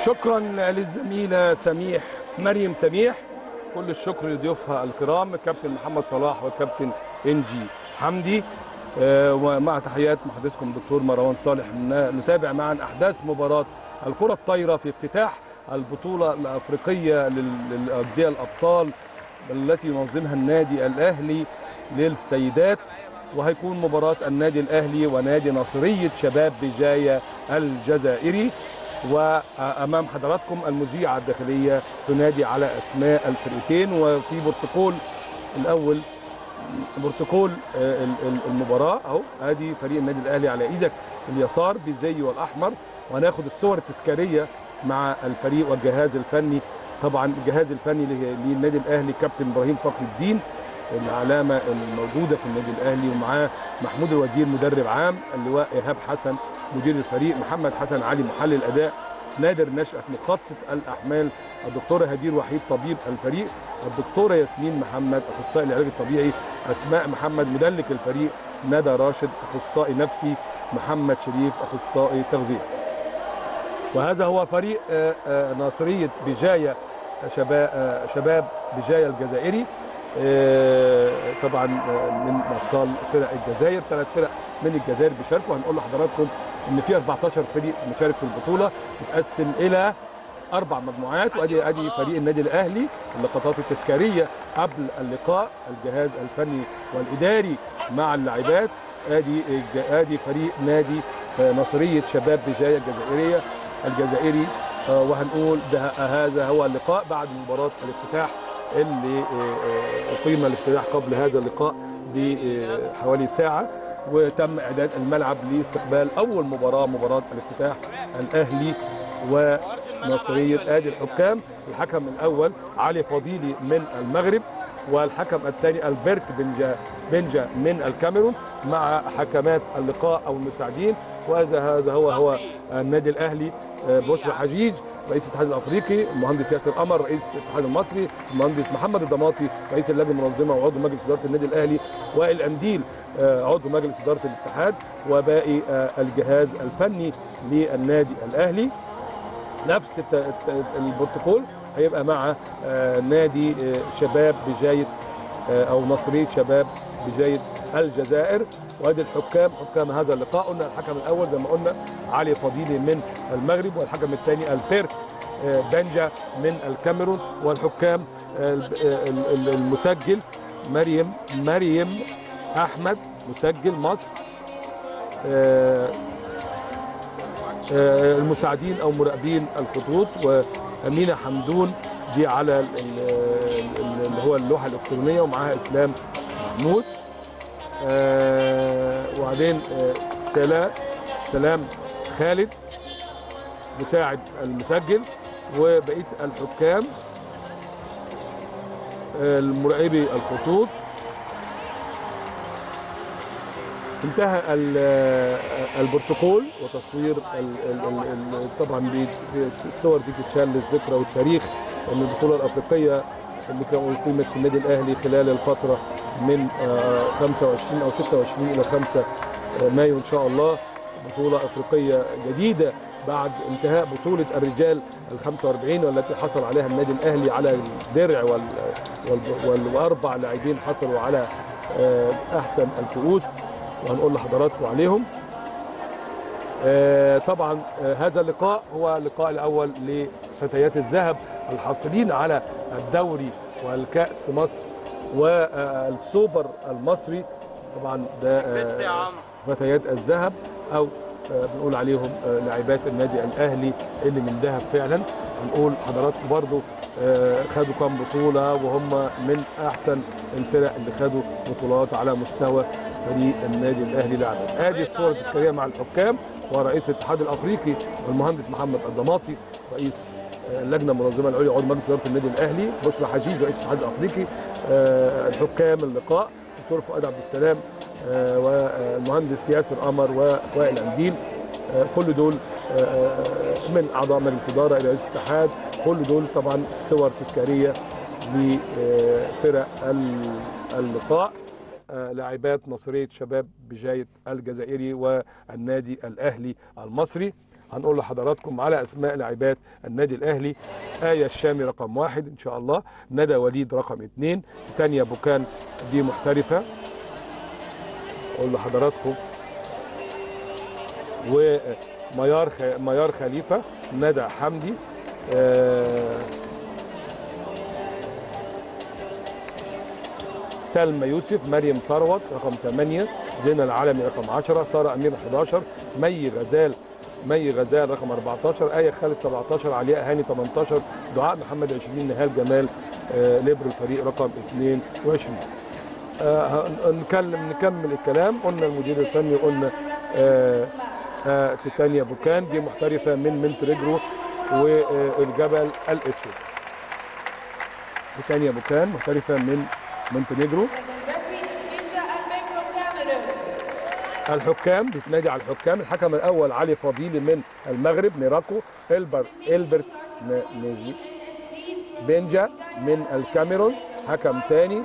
شكرا للزميله سميح مريم سميح كل الشكر لضيوفها الكرام الكابتن محمد صلاح والكابتن انجي حمدي آه، ومع تحيات محدثكم الدكتور مروان صالح ن- نتابع معا احداث مباراه الكره الطايره في افتتاح البطوله الافريقيه لل- للانديه الابطال التي ينظمها النادي الاهلي للسيدات وهيكون مباراه النادي الاهلي ونادي ناصريه شباب بجايه الجزائري وامام حضراتكم المذيعه الداخليه تنادي على اسماء الفرقتين وفي بروتوكول الاول بروتوكول آه، ال- ال- المباراه اهو ادي فريق النادي الاهلي على ايدك اليسار بالزي والاحمر وهناخد الصور التذكاريه مع الفريق والجهاز الفني طبعا الجهاز الفني ل- للنادي الاهلي كابتن ابراهيم فخر الدين العلامه الموجوده في النادي الاهلي ومعاه محمود الوزير مدرب عام اللواء ايهاب حسن مدير الفريق محمد حسن علي محلل اداء نادر نشأة مخطط الأحمال الدكتورة هدير وحيد طبيب الفريق الدكتورة ياسمين محمد أخصائي العلاج الطبيعي أسماء محمد مدلك الفريق ندى راشد أخصائي نفسي محمد شريف أخصائي تغذية وهذا هو فريق آه، آه، ناصرية بجاية شباب آه، شباب بجاية الجزائري آه، طبعا آه، من ابطال فرق الجزائر ثلاث فرق من الجزائر بيشاركوا هنقول لحضراتكم ان في 14 فريق مشارك في البطوله متقسم الى اربع مجموعات وادي ادي فريق النادي الاهلي اللقطات التذكاريه قبل اللقاء الجهاز الفني والاداري مع اللاعبات ادي ادي فريق نادي آه، ناصريه شباب بجايه الجزائريه الجزائري آه، وهنقول ده هذا هو اللقاء بعد مباراه الافتتاح اللي آه، آه، اقيم الافتتاح قبل هذا اللقاء بحوالي ساعه وتم اعداد الملعب لاستقبال اول مباراه مباراه الافتتاح الاهلي وناصريه ادي الحكام الحكم الاول علي فضيلي من المغرب والحكم الثاني البرت بنجا بنجا من الكاميرون مع حكمات اللقاء او المساعدين وهذا هذا هو هو النادي الاهلي آه، بشرى حجيج رئيس الاتحاد الافريقي المهندس ياسر قمر رئيس الاتحاد المصري المهندس محمد الضماطي رئيس اللجنه المنظمه وعضو مجلس اداره النادي الاهلي وائل انديل آه، عضو مجلس اداره الاتحاد وباقي آه، الجهاز الفني للنادي الاهلي نفس الت- الت- البروتوكول هيبقى مع آه، نادي آه، شباب بجايه آه، او نصريه شباب بجايه الجزائر وادي الحكام حكام هذا اللقاء قلنا الحكم الاول زي ما قلنا علي فضيلي من المغرب والحكم الثاني البيرت آه، بنجا من الكاميرون والحكام آه، الب- آه، ال- ال- المسجل مريم مريم احمد مسجل مصر آه، آه، المساعدين او مراقبين الخطوط وامينه حمدون دي على ال- ال- ال- اللي هو اللوحه الالكترونيه ومعاها اسلام محمود آه، وبعدين آه، سلام سلام خالد مساعد المسجل وبقيه الحكام آه، المراقبي الخطوط انتهى ال- البروتوكول وتصوير ال ال ال ال طبعا بي- بي- الصور دي تتشال للذكرى والتاريخ ان البطوله الافريقيه اللي كانت اقيمت في النادي الاهلي خلال الفتره من آه، 25 او 26 الى 5 مايو ان شاء الله بطوله افريقيه جديده بعد انتهاء بطوله الرجال ال 45 والتي حصل عليها النادي الاهلي على الدرع وال وال وال واربع لاعبين حصلوا على آه، احسن الكؤوس وهنقول لحضراتكم عليهم آه، طبعا آه، هذا اللقاء هو اللقاء الاول لفتيات الذهب الحاصلين على الدوري والكاس مصر والسوبر المصري طبعا ده آه، فتيات الذهب او آه، بنقول عليهم آه، لاعبات النادي الاهلي اللي من ذهب فعلا هنقول حضراتكم برضو آه، خدوا كام بطوله وهم من احسن الفرق اللي خدوا بطولات على مستوى فريق النادي الاهلي لعبه ادي الصوره التذكاريه مع الحكام ورئيس الاتحاد الافريقي والمهندس محمد الضماطي رئيس آه، اللجنه المنظمه العليا عضو مجلس اداره النادي الاهلي بشرى حجيج رئيس الاتحاد الافريقي آه، الحكام اللقاء دكتور فؤاد عبد السلام آه، والمهندس ياسر قمر ووائل انديل آه، كل دول آه، آه، من اعضاء مجلس اداره الى رئيس الاتحاد كل دول طبعا صور تذكاريه لفرق ال- اللقاء آه، لاعبات نصريه شباب بجايه الجزائري والنادي الاهلي المصري هنقول لحضراتكم على اسماء لاعبات النادي الاهلي آية الشامي رقم واحد ان شاء الله ندى وليد رقم اثنين تانيا بوكان دي محترفة اقول لحضراتكم وميار خ... ميار خليفة ندى حمدي آه سلمى يوسف مريم ثروت رقم 8 زينة العالمي رقم 10 سارة أمير 11 مي غزال مي غزال رقم 14 آية خالد 17 علياء هاني 18 دعاء محمد 20 نهال جمال آه ليبرو الفريق رقم 22 آه نكلم نكمل الكلام قلنا المدير الفني قلنا آه آه تيتانيا بوكان دي محترفة من مونتريجرو والجبل الأسود تيتانيا بوكان محترفة من مونتينيجرو الحكام بتنادي على الحكام الحكم الاول علي فضيلي من المغرب ميراكو البر البرت نيجي بنجا من الكاميرون حكم تاني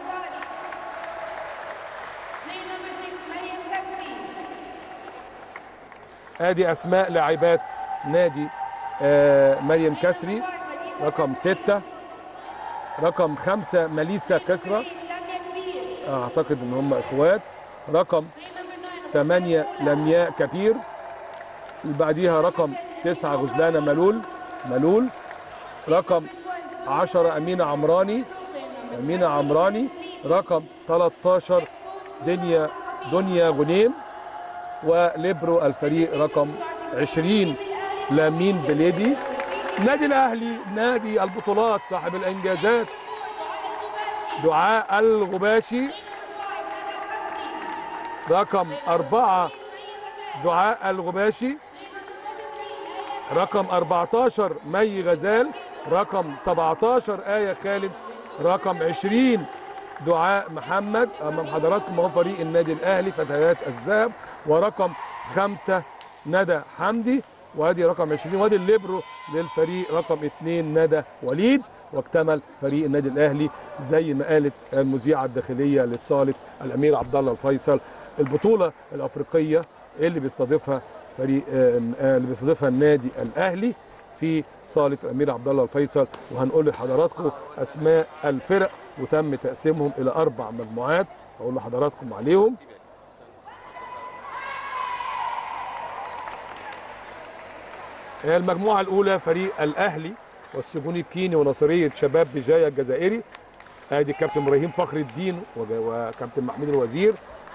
ادي اسماء لاعبات نادي آه مريم كسري رقم ستة رقم خمسة ماليسا كسرى اعتقد ان هم اخوات رقم ثمانية لمياء كبير اللي بعديها رقم تسعة غزلانة ملول ملول رقم عشرة أمينة عمراني أمينة عمراني رقم 13 دنيا دنيا غنيم وليبرو الفريق رقم 20 لامين بليدي نادي الأهلي نادي البطولات صاحب الإنجازات دعاء الغباشي رقم أربعة دعاء الغباشي رقم 14 مي غزال رقم 17 آية خالد رقم 20 دعاء محمد أمام حضراتكم هو فريق النادي الأهلي فتيات الذهب ورقم خمسة ندى حمدي وادي رقم 20 وادي الليبرو للفريق رقم 2 ندى وليد واكتمل فريق النادي الاهلي زي ما قالت المذيعه الداخليه لصاله الامير عبد الله الفيصل البطوله الافريقيه اللي بيستضيفها فريق اللي بيستضيفها النادي الاهلي في صاله الامير عبد الله الفيصل وهنقول لحضراتكم اسماء الفرق وتم تقسيمهم الى اربع مجموعات اقول لحضراتكم عليهم المجموعه الاولى فريق الاهلي والسجون الكيني ونصريه شباب بجايه الجزائري ادي كابتن ابراهيم فخر الدين وكابتن محمود الوزير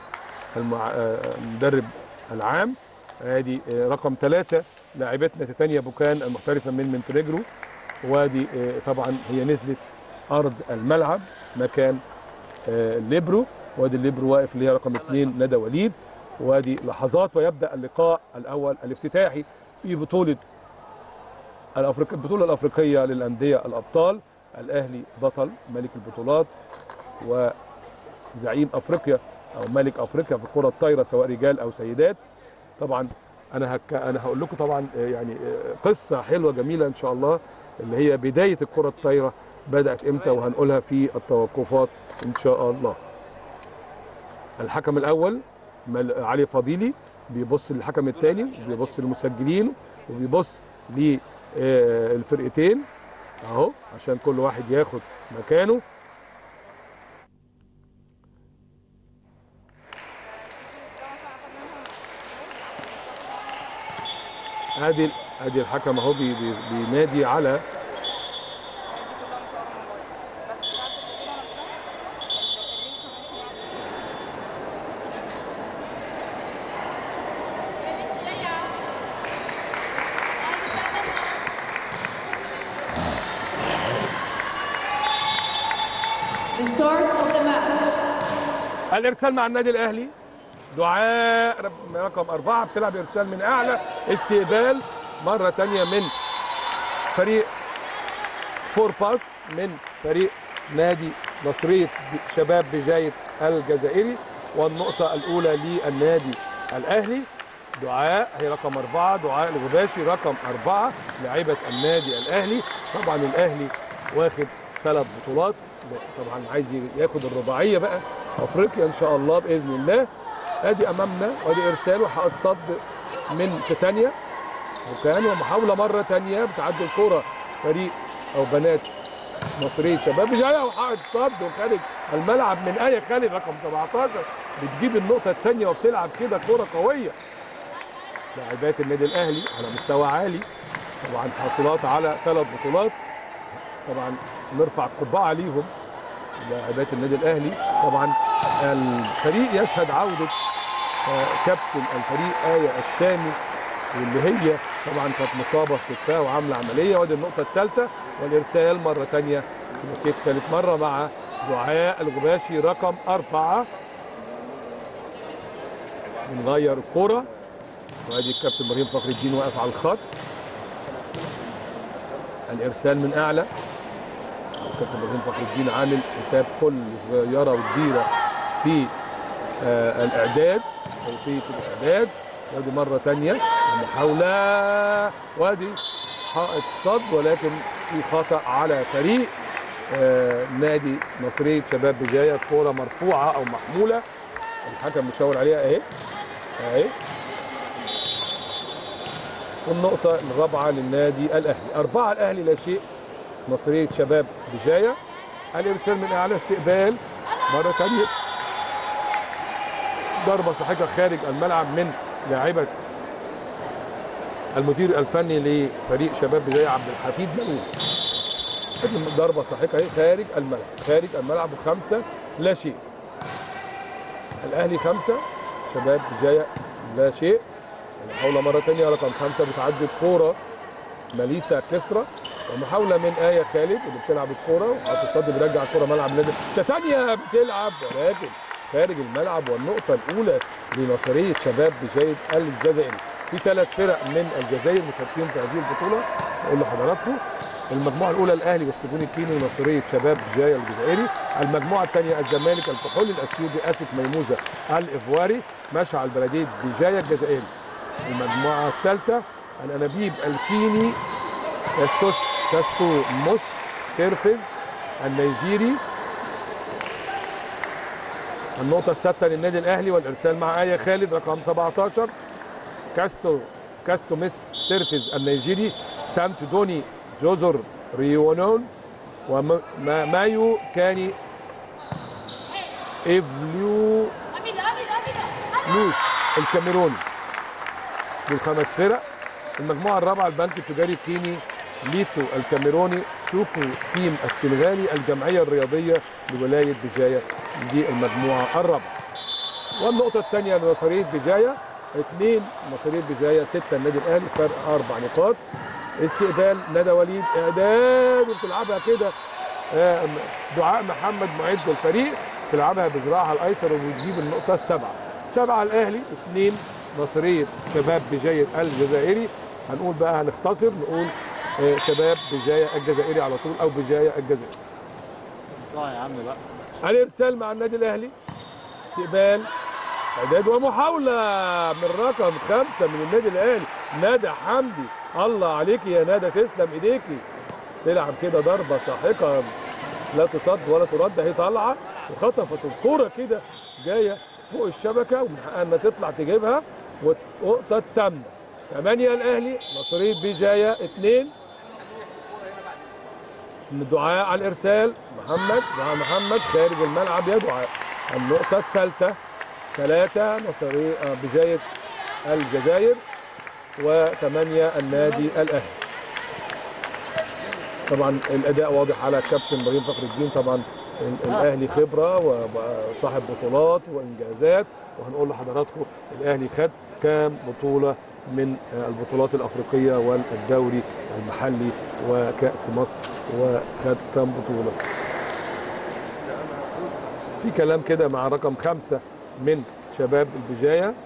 المدرب العام ادي رقم ثلاثة لاعبتنا تيتانيا بوكان المحترفه من مونتينيجرو وادي طبعا هي نزلت ارض الملعب مكان الليبرو وادي الليبرو واقف اللي هي رقم اثنين ندى وليد وادي لحظات ويبدا اللقاء الاول الافتتاحي في بطوله الأفريق... البطوله الافريقيه للانديه الابطال الاهلي بطل ملك البطولات وزعيم افريقيا او ملك افريقيا في الكره الطايره سواء رجال او سيدات طبعا انا هك... انا هقول لكم طبعا يعني قصه حلوه جميله ان شاء الله اللي هي بدايه الكره الطايره بدات امتى وهنقولها في التوقفات ان شاء الله الحكم الاول علي فضيلي بيبص للحكم الثاني وبيبص للمسجلين وبيبص للفرقتين اهو عشان كل واحد ياخد مكانه ادي ادي الحكم اهو بي بي بينادي على الارسال مع النادي الاهلي دعاء رقم أربعة بتلعب إرسال من أعلى استقبال مرة تانية من فريق فور باس من فريق نادي نصرية شباب بجاية الجزائري والنقطة الأولى للنادي الأهلي دعاء هي رقم أربعة دعاء الغباشي رقم أربعة لاعبة النادي الأهلي طبعا الأهلي واخد ثلاث بطولات طبعا عايز ياخد الرباعية بقى أفريقيا إن شاء الله بإذن الله ادي امامنا وادي ارسال وحائط صد من تيتانيا بوكان ومحاوله مره ثانيه بتعدي الكره فريق او بنات مصريه شباب بجايه وحائط الصد وخارج الملعب من ايه خالد رقم 17 بتجيب النقطه الثانيه وبتلعب كده كره قويه لاعبات النادي الاهلي على مستوى عالي طبعا حاصلات على ثلاث بطولات طبعا نرفع القبعه ليهم لاعبات النادي الاهلي طبعا الفريق يشهد عوده آه، كابتن الفريق آية الشامي واللي هي طبعا كانت مصابة في كتفها وعاملة عملية وادي النقطة الثالثة والإرسال مرة ثانية كيك ثالث مرة مع دعاء الغباشي رقم أربعة بنغير الكرة وادي الكابتن ابراهيم فخر الدين واقف على الخط الإرسال من أعلى الكابتن ابراهيم فخر الدين عامل حساب كل صغيرة وكبيرة في آه الإعداد كيفية الإعداد وادي مرة تانية محاولة وادي حائط صد ولكن في خطأ على فريق آه نادي مصرية شباب بجاية كورة مرفوعة أو محمولة الحكم مشاور عليها أهي أهي والنقطة الرابعة للنادي الأهلي أربعة الأهلي لا شيء مصرية شباب بجاية الإرسال من أعلى استقبال مرة تانية ضربة صحيحة خارج الملعب من لاعبة المدير الفني لفريق شباب بداية عبد الحفيد منون ادي ضربة صحيحة اهي خارج الملعب خارج الملعب وخمسة لا شيء الأهلي خمسة شباب بداية لا شيء محاولة مرة تانية رقم خمسة بتعدي الكورة ماليسا كسرة ومحاولة من آية خالد اللي بتلعب الكورة وحاطط الصد بيرجع الكورة ملعب النادي تانية بتلعب ولكن خارج الملعب والنقطة الأولى لنصرية شباب بجايد الجزائري في ثلاث فرق من الجزائر مشاركين في هذه البطولة أقول لحضراتكم المجموعة الأولى الأهلي والسجون الكيني ونصرية شباب بجاية الجزائري المجموعة الثانية الزمالك الكحول الأثيوبي أسك ميموزة الإيفواري مشعل بلدية بجاية الجزائري المجموعة الثالثة الأنابيب الكيني كاستوس كاستو موس سيرفز النيجيري النقطة السادسة للنادي الأهلي والإرسال مع آية خالد رقم 17 كاستو كاستو ميس سيرفز النيجيري سامت دوني جوزر ريونون ومايو كاني إيفليو لوش الكاميروني دول خمس فرق المجموعة الرابعة البنك التجاري الكيني ليتو الكاميروني سوكو سيم السنغالي الجمعية الرياضية لولاية بجاية دي المجموعة الرابعة والنقطة الثانية لنصرية بجاية اثنين نصرية بجاية ستة النادي الأهلي فرق أربع نقاط استقبال ندى وليد إعداد وبتلعبها كده آه، دعاء محمد معد الفريق تلعبها بذراعها الأيسر وبتجيب النقطة السبعة سبعة الأهلي اثنين نصرية شباب بجاية الجزائري هنقول بقى هنختصر نقول آه، شباب بجاية الجزائري على طول أو بجاية الجزائري اه يا عم بقى الارسال مع النادي الاهلي استقبال اعداد ومحاوله من رقم خمسه من النادي الاهلي ندى حمدي الله عليكي يا ندى تسلم ايديكي تلعب كده ضربه ساحقه لا تصد ولا ترد هي طالعه وخطفت الكوره كده جايه فوق الشبكه ومن حقها انها تطلع تجيبها والنقطه التامه ثمانيه الاهلي نصريه بجايه اثنين من دعاء على الارسال محمد دعاء محمد خارج الملعب يا دعاء النقطه الثالثه ثلاثه مصري آه، بجايه الجزائر وثمانيه النادي الاهلي طبعا الاداء واضح على الكابتن ابراهيم فخر الدين طبعا ال- الاهلي خبره وصاحب بطولات وانجازات وهنقول لحضراتكم الاهلي خد كام بطوله من البطولات الافريقيه والدوري المحلي وكاس مصر وخد كام بطوله في كلام كده مع رقم خمسة من شباب البجاية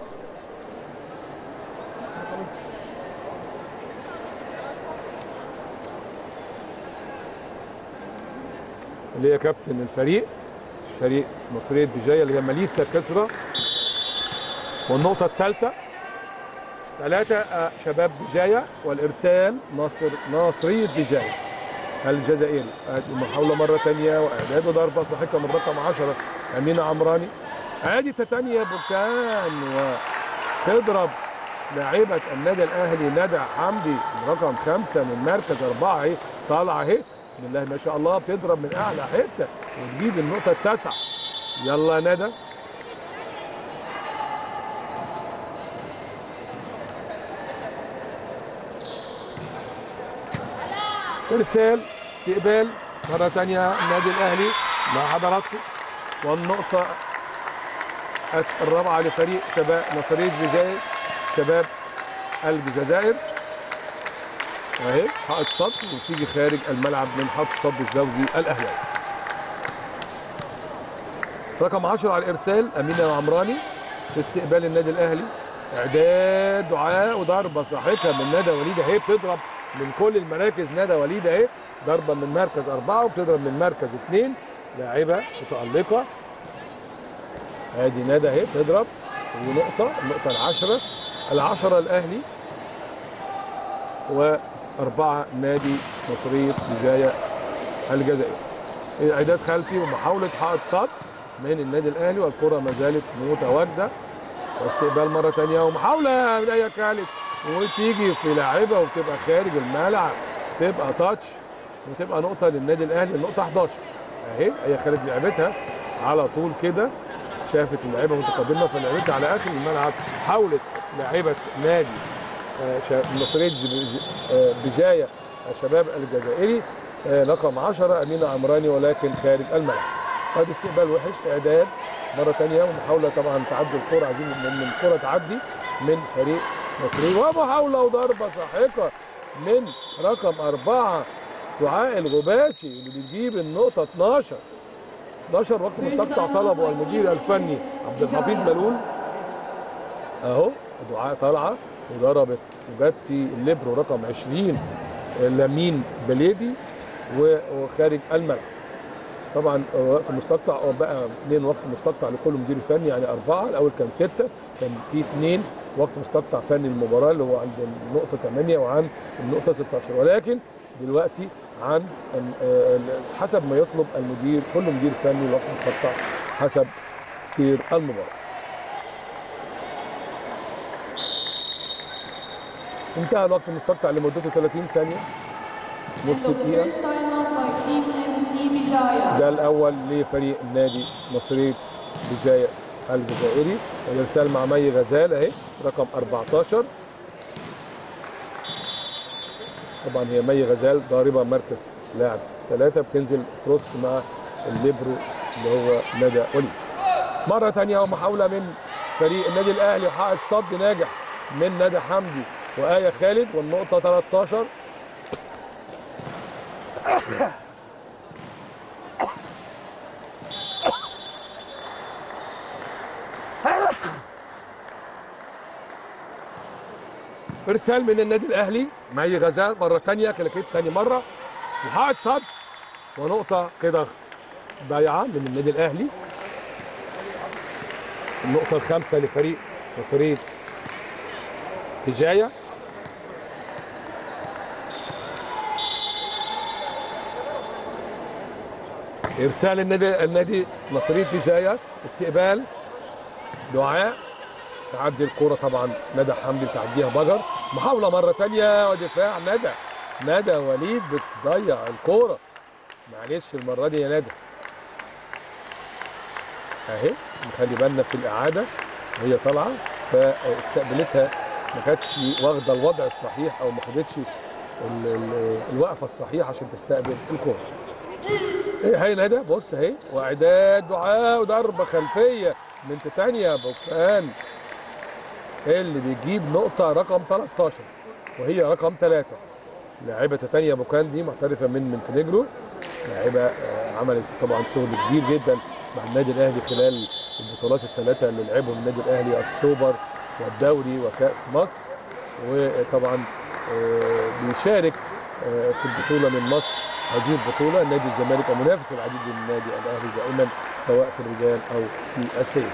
اللي هي كابتن الفريق فريق مصرية بجاية اللي هي ماليسا كسرة والنقطة الثالثة ثلاثة آه، شباب بجاية والإرسال ناصر ناصرية بجاية الجزائري ادي محاولة مرة تانية وإعداد وضربة صحيحة من رقم 10 أمينة عمراني ادي تانية بركان وتضرب لاعبة النادي الأهلي ندى حمدي رقم خمسة من مركز أربعة أهي طالعة أهي بسم الله ما شاء الله بتضرب من أعلى حتة وتجيب النقطة التاسعة يلا يا ندى إرسال استقبال مرة تانية النادي الأهلي مع حضراتكم والنقطة الرابعة لفريق شباب نصرية بجاي شباب الجزائر اهي حائط صد وتيجي خارج الملعب من حائط الصد الزوجي الاهلاوي رقم 10 على الارسال امينه عمراني استقبال النادي الاهلي اعداد دعاء وضربه صاحبها من ندى وليد اهي بتضرب من كل المراكز ندى وليد اهي ضربه من مركز اربعه وبتضرب من مركز اثنين لاعبه متالقه ادي ندى اهي بتضرب ونقطه النقطه العشره العشره الاهلي واربعه نادي مصريه بجايه الجزائر اعداد خلفي ومحاوله حائط صد من النادي الاهلي والكره ما زالت متواجده واستقبال مره ثانيه ومحاوله من اي خالد وتيجي في لاعبه وبتبقى خارج الملعب تبقى تاتش وتبقى نقطه للنادي الاهلي النقطه 11 اهي هي خالد لعبتها على طول كده شافت اللعيبه متقدمه فلعبتها على اخر الملعب حاولت لاعيبه نادي آه، شا- مصريه ج- ج- آه، بجايه الشباب الجزائري آه، رقم 10 امينه عمراني ولكن خارج الملعب هذا استقبال وحش اعداد مره ثانيه ومحاوله طبعا تعدي الكره عايزين ان الكره تعدي من فريق مصري ومحاوله وضربه ساحقه من رقم اربعه دعاء الغباشي اللي بيجيب النقطه 12 12 وقت مستقطع طلبه المدير الفني عبد الحفيظ ملول اهو دعاء طالعه وضربت وجت في الليبرو رقم 20 لمين بليدي و- وخارج الملعب طبعا وقت مستقطع أو بقى اثنين وقت مستقطع لكل مدير فني يعني اربعه الاول كان سته كان في اثنين وقت مستقطع فني المباراه اللي هو عند النقطه 8 وعند النقطه 16 ولكن دلوقتي عن آه، حسب ما يطلب المدير كل مدير فني وقت مستقطع حسب سير المباراه انتهى الوقت المستقطع لمدته 30 ثانيه نص دقيقه ده الاول لفريق النادي مصريه بجايه الجزائري الارسال مع مي غزال اهي رقم 14 طبعا هي مي غزال ضاربه مركز لاعب ثلاثه بتنزل كروس مع الليبرو اللي هو ندى وليد مره ثانيه ومحاوله من فريق النادي الاهلي وحائط صد ناجح من ندى حمدي وآية خالد والنقطة 13 ارسال من النادي الاهلي مي غزال مره ثانيه كلاكيت ثاني مره وحائط صد ونقطه كده ضايعه من النادي الاهلي النقطه الخامسه لفريق مصريه هجايه ارسال النادي النادي مصريه بجايه استقبال دعاء تعدي الكرة طبعا ندى حمدي بتعديها بجر محاولة مرة تانية ودفاع ندى ندى وليد بتضيع الكرة معلش المرة دي يا ندى اهي نخلي بالنا في الإعادة وهي طالعة فاستقبلتها ما كانتش واخدة الوضع الصحيح أو ما خدتش ال- ال- الوقفة الصحيحة عشان تستقبل الكرة ايه هي ندى بص اهي واعداد دعاء وضربة خلفية من تيتانيا بوكان اللي بيجيب نقطة رقم 13 وهي رقم 3 لاعبة تانية بوكان دي محترفة من مونتينيجرو لاعبة آه، عملت طبعا شغل كبير جدا مع النادي الاهلي خلال البطولات الثلاثة اللي لعبهم النادي الاهلي السوبر والدوري وكأس مصر وطبعا آه، بيشارك آه، في البطولة من مصر هذه البطولة نادي الزمالك المنافس العديد للنادي الاهلي دائما سواء في الرجال او في السيدات.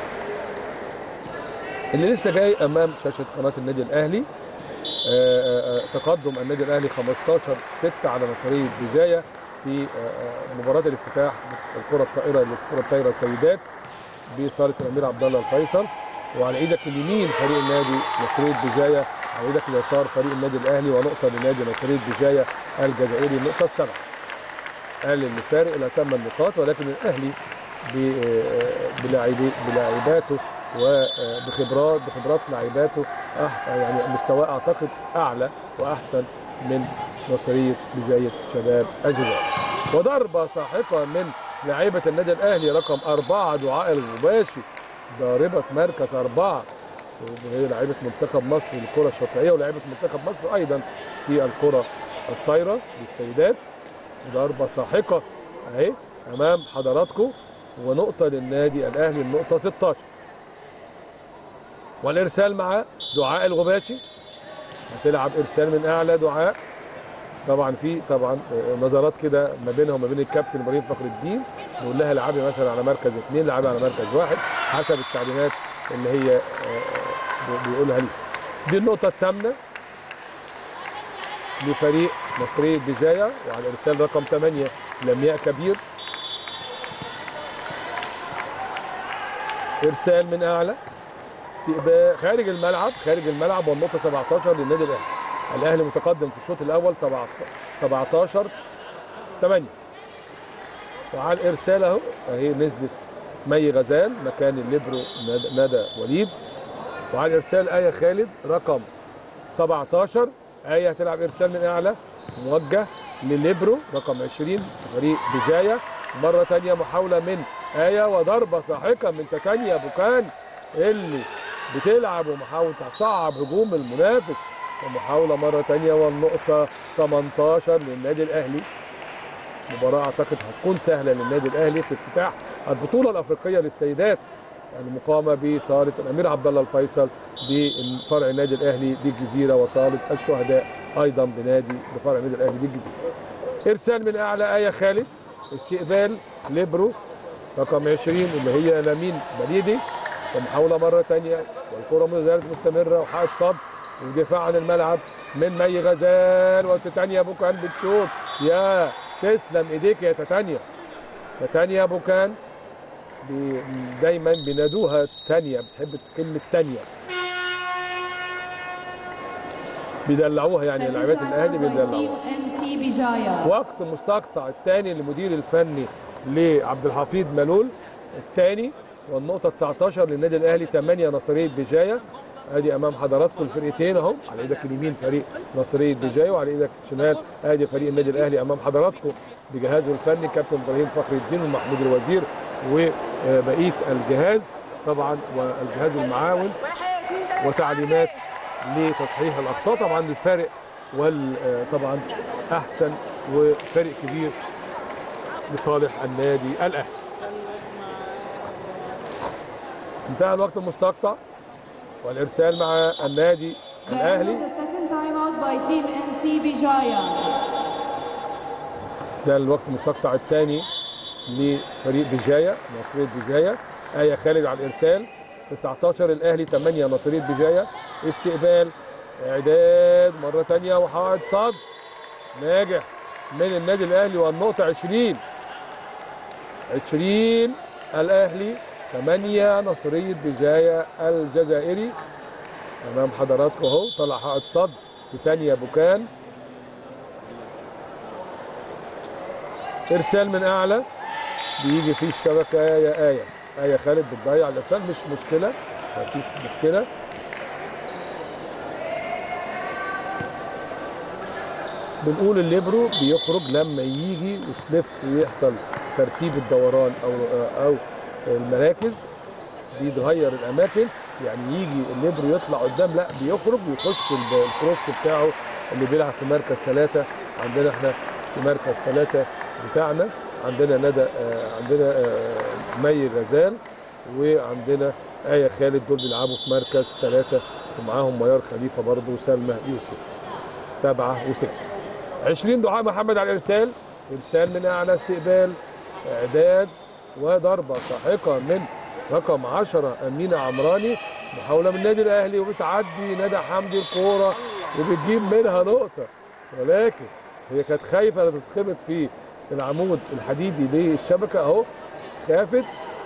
اللي لسه جاي امام شاشه قناه النادي الاهلي آه، آه، تقدم النادي الاهلي 15 6 على نصريه بجايه في آه، آه، مباراه الافتتاح الكره الطائره للكره الطايره سيدات بصاله الامير عبد الله الفيصل وعلى ايدك اليمين فريق النادي نصريه بجايه على ايدك اليسار فريق النادي الاهلي ونقطه لنادي نصريه بجايه الجزائري النقطه السبعه قال ان فارق الى ثمان نقاط ولكن الاهلي ب- بلاعبي- بلاعباته وبخبرات بخبرات لاعباته أح- يعني مستواه اعتقد اعلى واحسن من نصريه بجايه شباب الجزائر وضربه ساحقه من لاعبه النادي الاهلي رقم اربعه دعاء الغباشي ضاربه مركز اربعه وهي لاعبه منتخب مصر للكره الشاطئيه ولاعبه منتخب مصر ايضا في الكره الطايره للسيدات ضربه ساحقه اهي امام حضراتكم ونقطه للنادي الاهلي النقطه 16 والارسال مع دعاء الغباشي هتلعب ارسال من اعلى دعاء طبعا في طبعا نظرات كده ما بينها وما بين الكابتن ابراهيم فخر الدين بيقول لها العبي مثلا على مركز اثنين العبي على مركز واحد حسب التعليمات اللي هي آه، آه، بيقولها لي دي النقطه الثامنه لفريق مصرية بجاية وعلى الإرسال رقم 8 لمياء كبير إرسال من أعلى استقبال خارج الملعب خارج الملعب والنقطة 17 للنادي الأهلي الأهلي متقدم في الشوط الأول 17 8 وعلى الإرسال أهو أهي نزلت مي غزال مكان الليبرو ندى- ندى وليد وعلى الإرسال آية خالد رقم 17 آية هتلعب إرسال من أعلى موجه لليبرو رقم 20 فريق بجاية مرة تانية محاولة من آية وضربة ساحقة من تتانيا بوكان اللي بتلعب ومحاولة تصعب هجوم المنافس ومحاولة مرة تانية والنقطة 18 للنادي الأهلي مباراة أعتقد هتكون سهلة للنادي الأهلي في افتتاح البطولة الأفريقية للسيدات المقامة بصالة الأمير عبد الله الفيصل بفرع النادي الأهلي بالجزيرة وصالة الشهداء أيضا بنادي بفرع النادي الأهلي بالجزيرة إرسال من أعلى آية خالد استقبال ليبرو رقم 20 اللي هي لامين بليدي ومحاولة مرة تانية والكرة ما زالت مستمرة وحائط صد ودفاع عن الملعب من مي غزال وتتانيا بوكان بتشوط يا تسلم ايديك يا تتانيا تتانيا بوكان بي- دايما بينادوها تانية بتحب كلمة تانية بيدلعوها يعني لاعبات الاهلي بيدلعوها ان تي بجاية وقت مستقطع الثاني للمدير الفني لعبد الحفيظ ملول الثاني والنقطة 19 للنادي الأهلي 8 نصرية بجاية ادي امام حضراتكم الفرقتين اهو على ايدك اليمين فريق نصرية بجاية وعلى ايدك الشمال ادي فريق النادي الاهلي امام حضراتكم بجهازه الفني كابتن ابراهيم فخر الدين ومحمود الوزير وبقيه الجهاز طبعا والجهاز المعاون وتعليمات لتصحيح الاخطاء طبعا الفارق وطبعا احسن وفرق كبير لصالح النادي الاهلي انتهى الوقت المستقطع والارسال مع النادي الاهلي The second time out by team NC بجاية ده الوقت المستقطع الثاني لفريق بجايه نصريه بجايه ايه خالد على الارسال 19 الاهلي 8 نصريه بجايه استقبال اعداد مره ثانيه وحائط صد ناجح من النادي الاهلي والنقطه 20 20 الاهلي 8 نصريه بجايه الجزائري امام حضراتكم اهو طلع حائط صد تانيا بوكان ارسال من اعلى بيجي فيه الشبكه يا ايه ايه خالد بتضيع الارسال مش مشكله مفيش مشكله بنقول الليبرو بيخرج لما يجي وتلف ويحصل ترتيب الدوران او او المراكز بيتغير الاماكن يعني يجي الليبرو يطلع قدام لا بيخرج ويخش ال- الكروس بتاعه اللي بيلعب في مركز ثلاثة عندنا احنا في مركز ثلاثة بتاعنا عندنا ندى آه، عندنا آه، مي غزال وعندنا آية خالد دول بيلعبوا في مركز ثلاثة ومعاهم ميار خليفة برضه وسلمى يوسف سبعة وستة 20 دعاء محمد على الإرسال إرسال من أعلى استقبال إعداد وضربة ساحقة من رقم 10 أمينة عمراني محاولة من النادي الأهلي وبتعدي ندى حمدي الكورة وبتجيب منها نقطة ولكن هي كانت خايفة لا تتخبط في العمود الحديدي للشبكة أهو خافت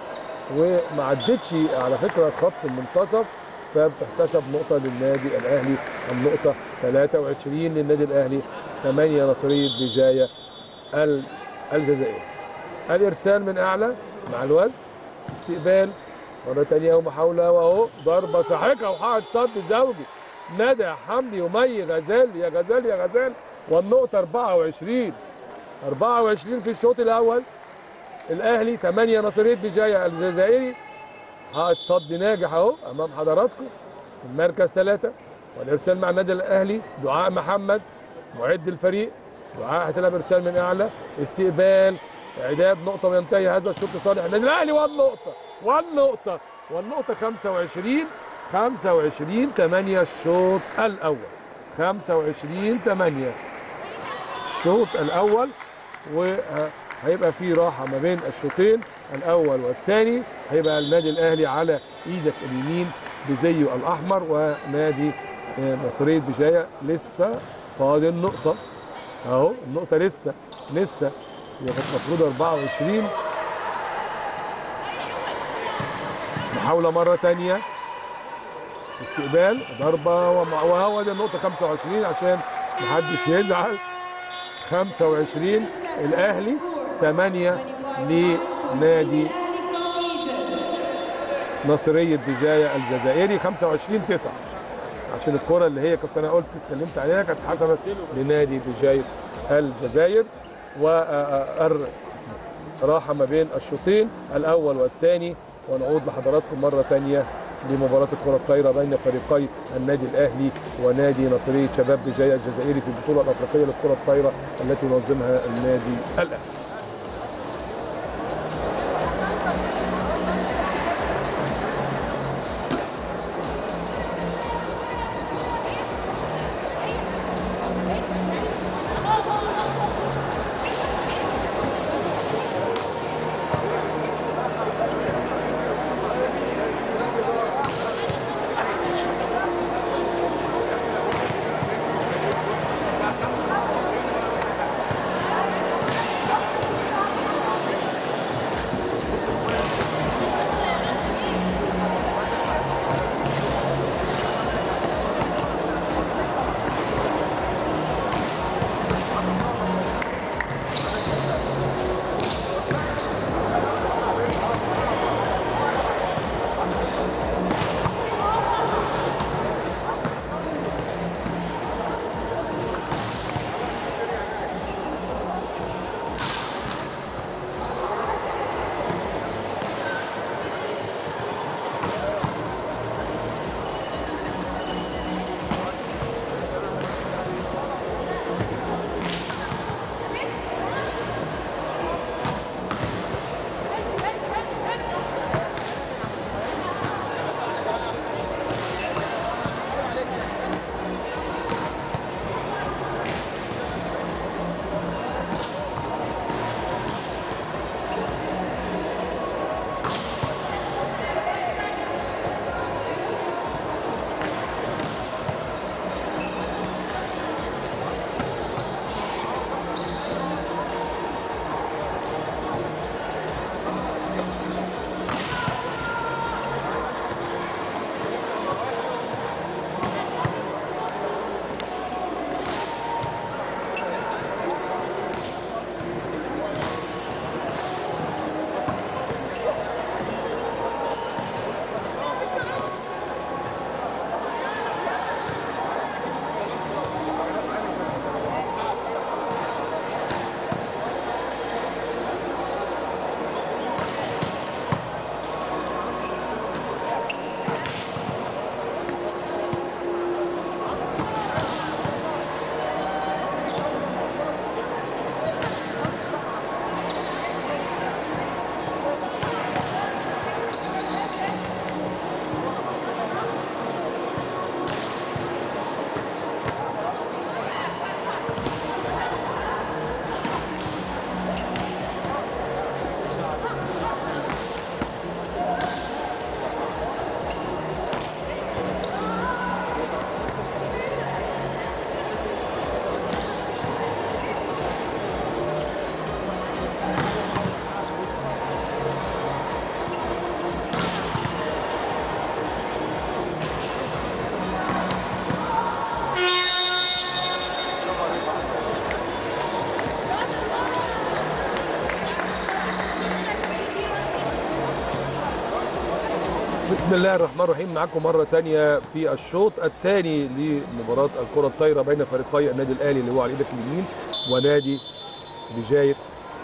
وما عدتش على فكره خط المنتصف فبتحتسب نقطه للنادي الاهلي النقطه 23 للنادي الاهلي 8 نصريه بجايه ال- الجزائر الارسال من اعلى مع الوزن استقبال مره ثانيه ومحاوله واهو ضربه ساحقه وحائط صد زوجي ندى حمدي ومي غزال يا غزال يا غزال والنقطه 24 24 في الشوط الاول الاهلي 8 نصريه بجايه الجزائري حائط صد ناجح اهو امام حضراتكم المركز ثلاثه والارسال مع النادي الاهلي دعاء محمد معد الفريق دعاء هتلعب ارسال من اعلى استقبال اعداد نقطه وينتهي هذا الشوط لصالح النادي الاهلي والنقطه والنقطه والنقطه 25 25 8 الشوط الاول 25 8 الشوط الاول وهيبقى في راحه ما بين الشوطين الاول والثاني هيبقى النادي الاهلي على ايدك اليمين بزيه الاحمر ونادي آه، نصريه بجايه لسه فاضل نقطه اهو النقطه لسه لسه هي كانت المفروض 24 محاوله مره ثانيه استقبال ضربه ومع- وهو دي النقطه 25 عشان محدش يزعل 25 الاهلي 8 لنادي نصريه بجايه الجزائري 25 9 عشان الكره اللي هي كنت انا قلت اتكلمت عليها كانت حسبت لنادي بجايه الجزائر والراحه ما بين الشوطين الاول والثاني ونعود لحضراتكم مره ثانيه لمباراه الكره الطايره بين فريقي النادي الاهلي ونادي نصريه شباب بجايه الجزائري في البطوله الافريقيه للكره الطايره التي ينظمها النادي الاهلي بسم الله الرحمن الرحيم معاكم مرة تانية في الشوط الثاني لمباراة الكرة الطايرة بين فريقي النادي الأهلي اللي هو على إيدك اليمين ونادي بجاية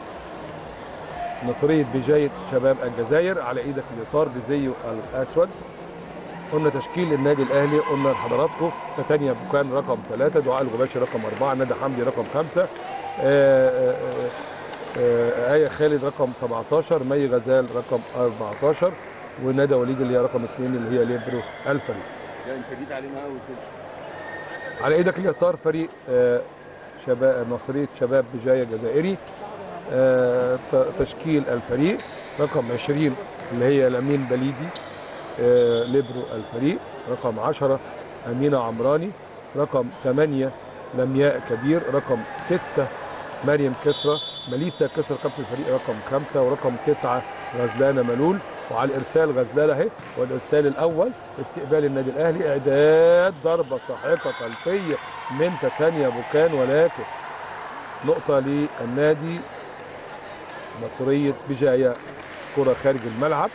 نصرية بجاية شباب الجزائر على إيدك اليسار بزيه الأسود قلنا تشكيل النادي الأهلي قلنا لحضراتكم تتانيا بوكان رقم ثلاثة دعاء الغباشي رقم أربعة ندى حمدي رقم خمسة آه، آه، آه، آه، آية خالد رقم 17 مي غزال رقم 14 وندى وليد اللي هي رقم اثنين اللي هي ليبرو الفريق لا انت جيت علينا قوي كده على ايدك اليسار فريق آه، شباب نصرية شباب بجاية جزائري آه، ت- تشكيل الفريق رقم 20 اللي هي الأمين بليدي آه، ليبرو الفريق رقم 10 أمينة عمراني رقم 8 لمياء كبير رقم 6 مريم كسرى مليسا كسرى كابتن الفريق رقم 5 ورقم 9 غزلانة ملول وعلى الإرسال غزلانة اهي والإرسال الأول استقبال النادي الأهلي إعداد ضربة ساحقة خلفية من تتانيا بوكان ولكن نقطة للنادي مصرية بجاية كرة خارج الملعب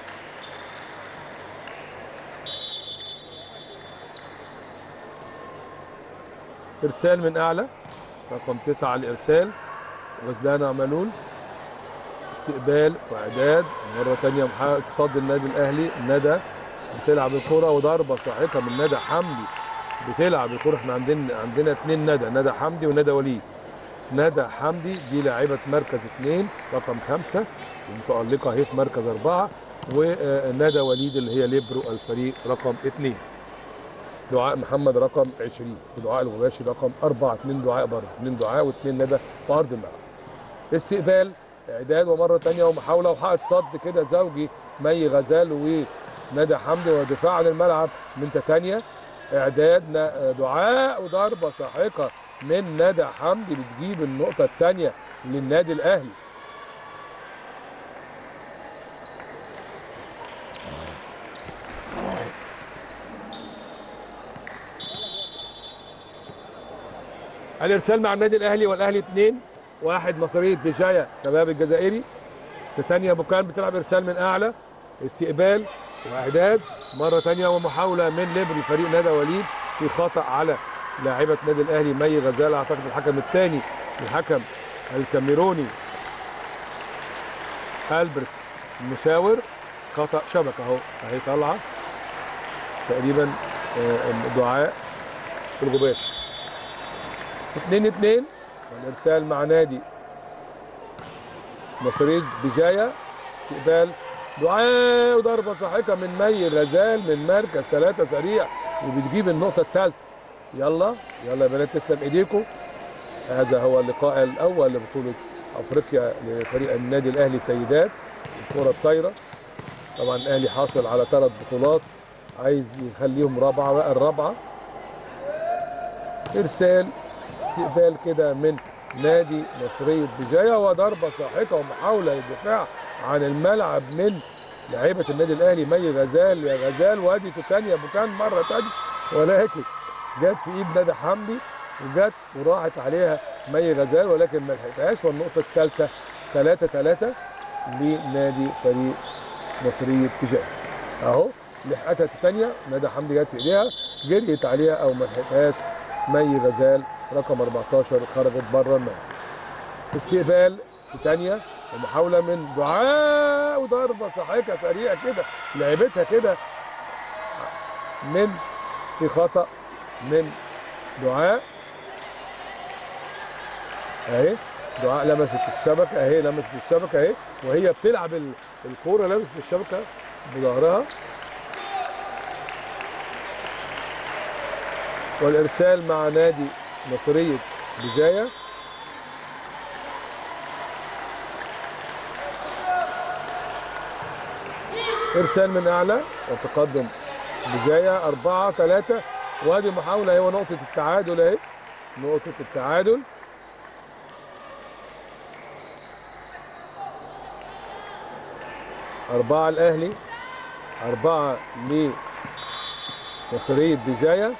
إرسال من أعلى رقم تسعة على الإرسال غزلانة ملول استقبال وإعداد مرة تانية محقق صد النادي الأهلي ندى بتلعب الكرة وضربة ساحقة من ندى حمدي بتلعب الكرة احنا عندنا عندنا اثنين ندى ندى حمدي وندى وليد ندى حمدي دي لاعبة مركز اثنين رقم خمسة متألقة اهي في مركز أربعة وندى وليد اللي هي ليبرو الفريق رقم اثنين دعاء محمد رقم 20 ودعاء الغباشي رقم أربعة اثنين دعاء بره اثنين دعاء واثنين ندى في أرض الملعب استقبال اعداد ومره تانية ومحاوله وحائط صد كده زوجي مي غزال وندى حمدي ودفاع عن الملعب من تتانيا اعداد ن- دعاء وضربه ساحقه من ندى حمدي بتجيب النقطه الثانيه للنادي الاهلي الارسال مع النادي الاهلي والاهلي اثنين واحد مصريه بجايه شباب الجزائري تتانيا بوكان بتلعب ارسال من اعلى استقبال واعداد مره تانية ومحاوله من ليبر الفريق ندى وليد في خطا على لاعبه نادي الاهلي مي غزال اعتقد الحكم الثاني الحكم الكاميروني البرت المشاور خطا شبكه اهو اهي طالعه تقريبا آه، دعاء الغباشي 2 2 والارسال مع نادي مصرية بجاية استقبال دعاء وضربة ساحقة من مي غزال من مركز ثلاثة سريع وبتجيب النقطة الثالثة يلا يلا يا بنات تسلم ايديكم هذا هو اللقاء الاول لبطولة افريقيا لفريق النادي الاهلي سيدات الكرة الطايرة طبعا الاهلي حاصل على ثلاث بطولات عايز يخليهم رابعة بقى الرابعة ارسال استقبال كده من نادي مصرية بجاية وضربة ساحقة ومحاولة للدفاع عن الملعب من لاعيبة النادي الأهلي مي غزال يا غزال وادي تانية بوكان مرة تانية ولكن جت في إيد ندى حمدي وجت وراحت عليها مي غزال ولكن ما لحقتهاش والنقطة الثالثة 3 3 لنادي فريق مصرية بجاية أهو لحقتها تانية ندى حمدي جت في إيديها جريت عليها أو ما لحقتهاش مي غزال رقم 14 خرجت بره الملعب استقبال تانية ومحاولة من دعاء وضربة ساحقة سريعة كده لعبتها كده من في خطأ من دعاء اهي دعاء لمست الشبكة اهي لمست الشبكة اهي وهي بتلعب ال- الكورة لمست الشبكة بظهرها والارسال مع نادي مصرية بجاية ارسال من اعلى وتقدم بجاية أربعة ثلاثة وادي محاولة هو نقطة التعادل اهي نقطة التعادل أربعة الأهلي أربعة لمصرية بجاية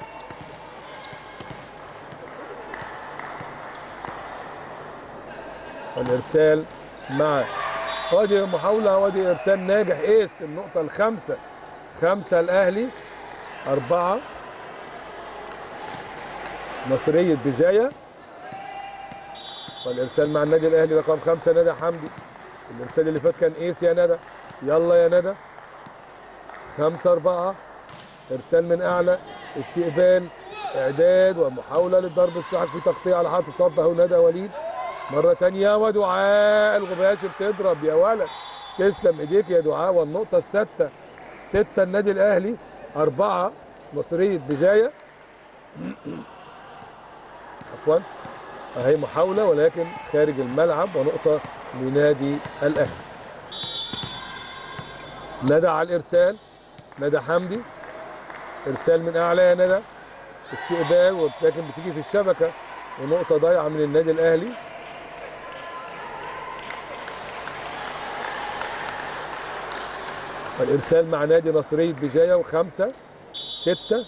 والارسال مع وادي محاوله وادي ارسال ناجح ايس النقطه الخامسه خمسة الأهلي أربعة مصرية بجاية والإرسال مع النادي الأهلي رقم خمسة ندى حمدي الإرسال اللي فات كان إيس يا ندى يلا يا ندى خمسة أربعة إرسال من أعلى استقبال إعداد ومحاولة للضرب الصحيح في تغطية على حاطط صد أهو ندى وليد مرة تانية ودعاء الغباشي بتضرب يا ولد تسلم ايديك يا دعاء والنقطة الستة ستة النادي الأهلي أربعة مصرية بجاية عفوا أهي محاولة ولكن خارج الملعب ونقطة لنادي الأهلي ندى على الإرسال ندى حمدي إرسال من أعلى يا ندى استقبال ولكن بتيجي في الشبكة ونقطة ضايعة من النادي الأهلي الإرسال مع نادي نصرية بجاية وخمسة ستة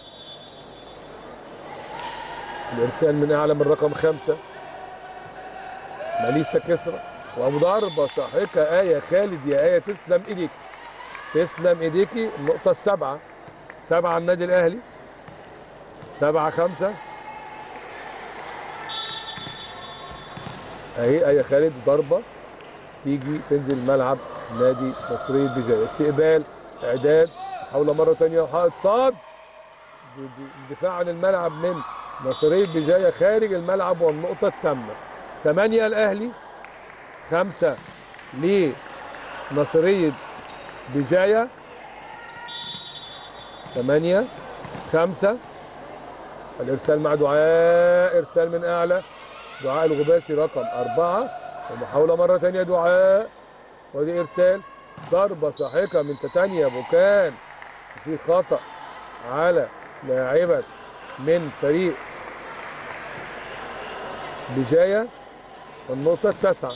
الإرسال من أعلى من رقم خمسة ماليسا كسرى ومضاربة ساحقة آية خالد يا آية تسلم إيديك تسلم إيديكي النقطة السبعة سبعة النادي الأهلي سبعة خمسة أهي آية خالد ضربة تيجي تنزل ملعب نادي مصرية بجاية استقبال إعداد حول مرة تانية وحائط صاد الدفاع عن الملعب من مصرية بجاية خارج الملعب والنقطة التامة ثمانية الأهلي خمسة لنصرية بجاية ثمانية خمسة الإرسال مع دعاء إرسال من أعلى دعاء الغباشي رقم أربعة ومحاولة مرة تانية دعاء ودي إرسال ضربة ساحقة من تتانيا بوكان في خطأ على لاعبة من فريق بجاية والنقطة التاسعة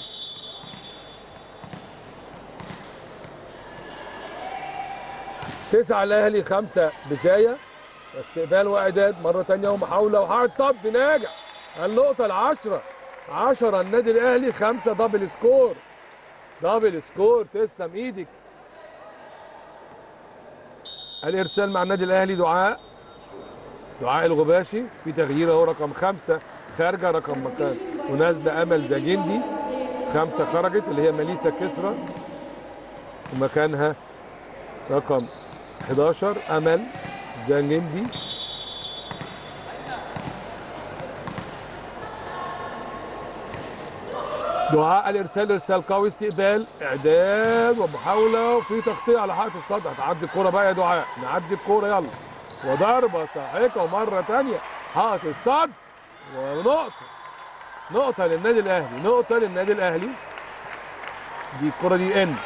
تسعة الأهلي خمسة بجاية استقبال وإعداد مرة تانية ومحاولة وحارة صد ناجح النقطة العشرة عشرة النادي الأهلي خمسة دبل سكور دبل سكور تسلم إيدك الإرسال مع النادي الأهلي دعاء دعاء الغباشي في تغيير اهو رقم خمسة خارجة رقم مكان ونازلة أمل زاجندي خمسة خرجت اللي هي ماليسا كسرى ومكانها رقم 11 أمل زاجندي دعاء الارسال ارسال قوي استقبال اعداد ومحاوله وفي تغطيه على حائط الصد هتعدي الكوره بقى يا دعاء نعدي الكوره يلا وضربه ساحقه ومره ثانيه حائط الصد ونقطه نقطه للنادي الاهلي نقطه للنادي الاهلي دي الكوره دي ان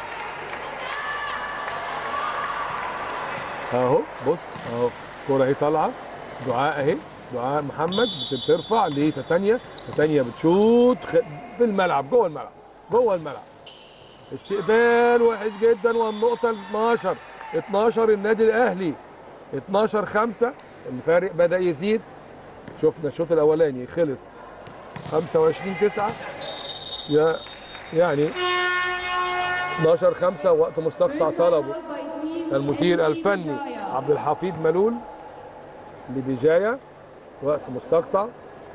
اهو بص اهو الكوره اهي طالعه دعاء اهي دعاء محمد بترفع لتتانيا تتانيا بتشوت في الملعب جوه الملعب جوه الملعب استقبال وحش جدا والنقطة 12 12 النادي الأهلي 12 5 الفارق بدأ يزيد شفنا الشوط الأولاني خلص 25 9 يا يعني 12 5 وقت مستقطع طلبه المدير الفني عبد الحفيظ ملول لبجاية وقت مستقطع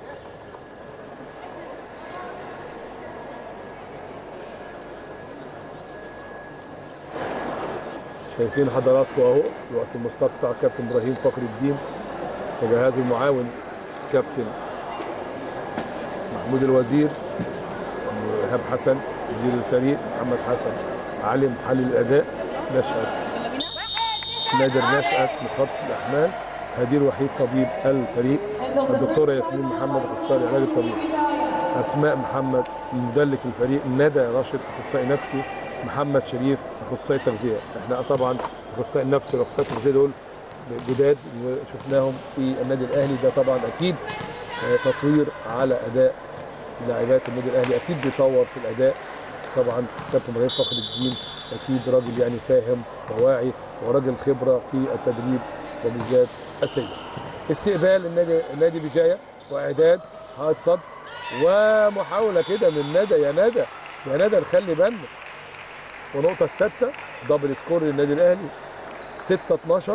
شايفين حضراتكم اهو الوقت المستقطع كابتن ابراهيم فخر الدين وجهازه المعاون كابتن محمود الوزير ايهاب حسن مدير الفريق محمد حسن علي محلل الاداء نشأت نادر نشأت مخطط الاحمال هدير وحيد طبيب الفريق الدكتوره ياسمين محمد اخصائي العلاج الطبيعي اسماء محمد مدلك الفريق ندى راشد اخصائي نفسي محمد شريف اخصائي تغذيه احنا طبعا اخصائي النفسي واخصائي التغذيه دول جداد وشفناهم في النادي الاهلي ده طبعا اكيد تطوير على اداء لاعبات النادي الاهلي اكيد بيطور في الاداء طبعا كابتن ابراهيم فخر الدين اكيد راجل يعني فاهم وواعي وراجل خبره في التدريب وبالذات السيد استقبال النادي النادي بجايه واعداد حائط صد ومحاوله كده من ندى يا ندى يا ندى نخلي بالنا ونقطه السادسه دبل سكور للنادي الاهلي 6 12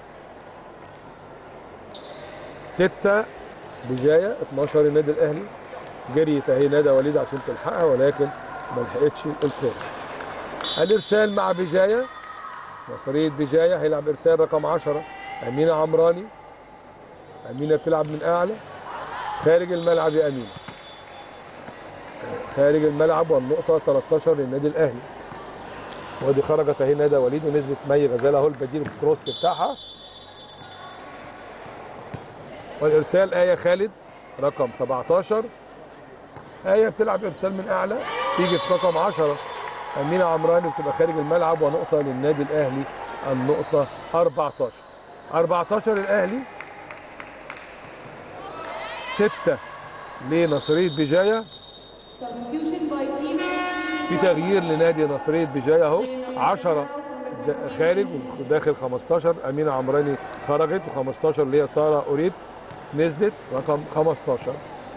6 بجايه 12 النادي الاهلي جريت اهي ندى وليد عشان تلحقها ولكن ما لحقتش الكوره الارسال مع بجايه نصريه بجايه هيلعب ارسال رقم 10 امينه عمراني امينه بتلعب من اعلى خارج الملعب يا امينه خارج الملعب والنقطه 13 للنادي الاهلي ودي خرجت اهي ندى وليد ونزلت مي غزال اهو البديل الكروس بتاعها والارسال ايه خالد رقم 17 ايه بتلعب ارسال من اعلى تيجي في رقم 10 امينه عمراني بتبقى خارج الملعب ونقطه للنادي الاهلي النقطه 14 14 الاهلي 6 لنصريه بجايه Substitution by team في تغيير لنادي نصريه بجايه اهو 10 د- خارج وداخل 15 امينه عمراني خرجت و15 اللي هي ساره اوريد نزلت رقم 15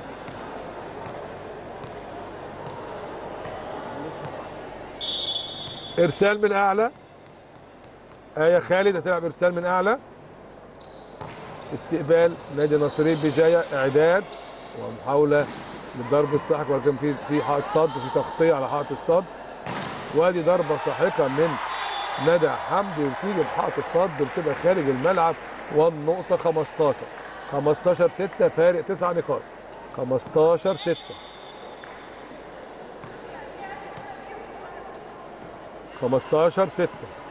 ارسال من اعلى ايه خالد هتلعب ارسال من اعلى استقبال نادي نصريه بجايه اعداد ومحاوله للضرب الساحق ولكن في في حائط صد وفي تغطيه على حائط الصد وادي ضربه ساحقه من ندى حمدي وتيجي بحائط الصد وبتبقى خارج الملعب والنقطه 15 15 6 فارق 9 نقاط 15 6 15 6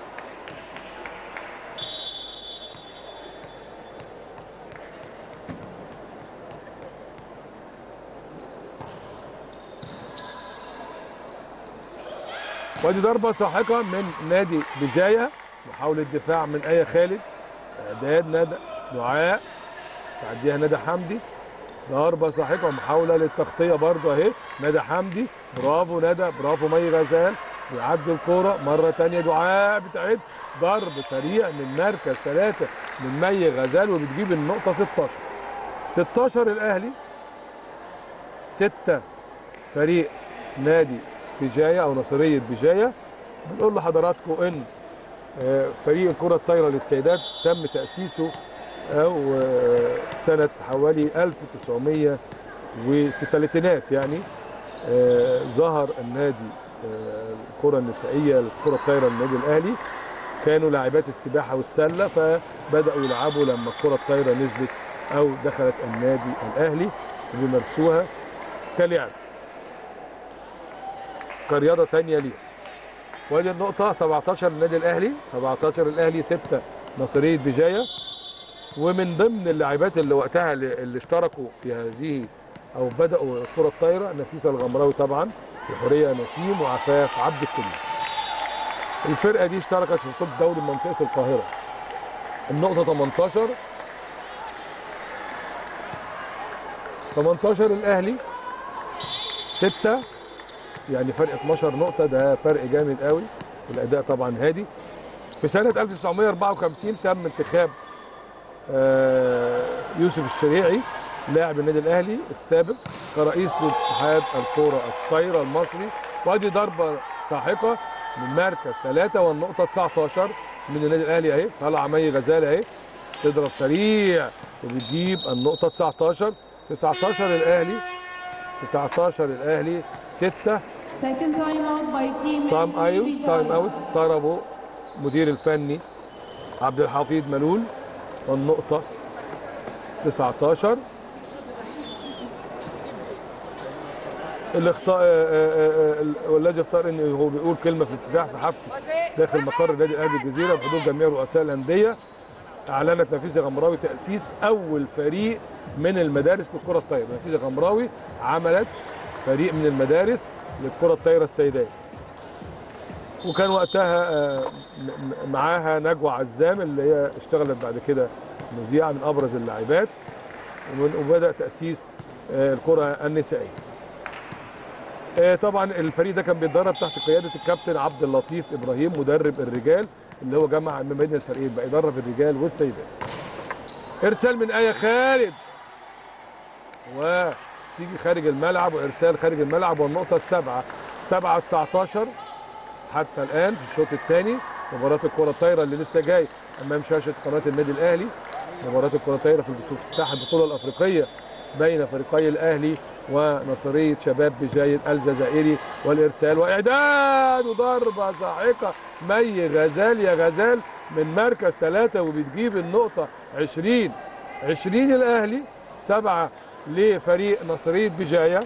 ودي ضربة ساحقة من نادي بجاية محاولة دفاع من آية خالد إعداد ندى دعاء تعديها ندى حمدي ضربة ساحقة ومحاولة للتغطية برضه أهي ندى حمدي برافو ندى برافو مي غزال بيعدي الكورة مرة تانية دعاء بتعد ضرب سريع من مركز ثلاثة من مي غزال وبتجيب النقطة 16 16 الأهلي ستة فريق نادي بجاية أو نصرية بجاية بنقول لحضراتكم إن آه، فريق الكرة الطايرة للسيدات تم تأسيسه أو آه، سنة حوالي 1900 وفي الثلاثينات يعني آه، ظهر النادي آه، الكرة النسائية الكرة الطايرة للنادي الأهلي كانوا لاعبات السباحة والسلة فبدأوا يلعبوا لما الكرة الطايرة نزلت أو دخلت النادي الأهلي وبيمارسوها كلعب كرياضة تانية ليه وادي النقطة 17 للنادي الأهلي 17 الأهلي 6 نصرية بجاية ومن ضمن اللاعبات اللي وقتها اللي اللي اشتركوا في هذه أو بدأوا الكرة الطايرة نفيسة الغمراوي طبعا وحورية نسيم وعفاف عبد الكريم الفرقة دي اشتركت في بطولة دوري منطقة القاهرة النقطة 18 18 الأهلي 6 يعني فرق 12 نقطة ده فرق جامد قوي والأداء طبعا هادي في سنة 1954 تم انتخاب آه، يوسف الشريعي لاعب النادي الأهلي السابق كرئيس لاتحاد الكرة الطايرة المصري وادي ضربة ساحقة من مركز ثلاثة والنقطة 19 من النادي الأهلي أهي طالعة مي غزال أهي تضرب سريع وبتجيب النقطة 19 19 الأهلي 19 الأهلي 6 Second time out by team تايم NC ايوت Vijaya. تايم اوت طلبه مدير الفني عبد الحفيظ ملول والنقطة 19 الاخطاء آه، آه، آه، والذي اختار ان هو بيقول كلمه في الافتتاح في حفل داخل مقر نادي الاهلي الجزيره بحضور جميع رؤساء الانديه اعلنت نفيسه غمراوي تاسيس اول فريق من المدارس للكره الطايره نفيسه غمراوي عملت فريق من المدارس للكره الطايره السيدات وكان وقتها آه، م- م- معاها نجوى عزام اللي هي اشتغلت بعد كده مذيعه من ابرز اللاعبات ومن- وبدا تاسيس آه، الكره النسائيه آه، طبعا الفريق ده كان بيتدرب تحت قياده الكابتن عبد اللطيف ابراهيم مدرب الرجال اللي هو جمع ما بين الفريقين بقى يدرب الرجال والسيدات ارسال من ايه خالد وتيجي خارج الملعب وارسال خارج الملعب والنقطه السابعه 7 19 حتى الان في الشوط الثاني مباراه الكره الطايره اللي لسه جاي امام شاشه قناه النادي الاهلي مباراه الكره الطايره في البطوله افتتاح البطوله الافريقيه بين فريقي الاهلي ونصريه شباب بجايه الجزائري والارسال واعداد وضربه ساحقه مي غزال يا غزال من مركز ثلاثه وبتجيب النقطه 20 20 الاهلي سبعه لفريق نصريه بجايه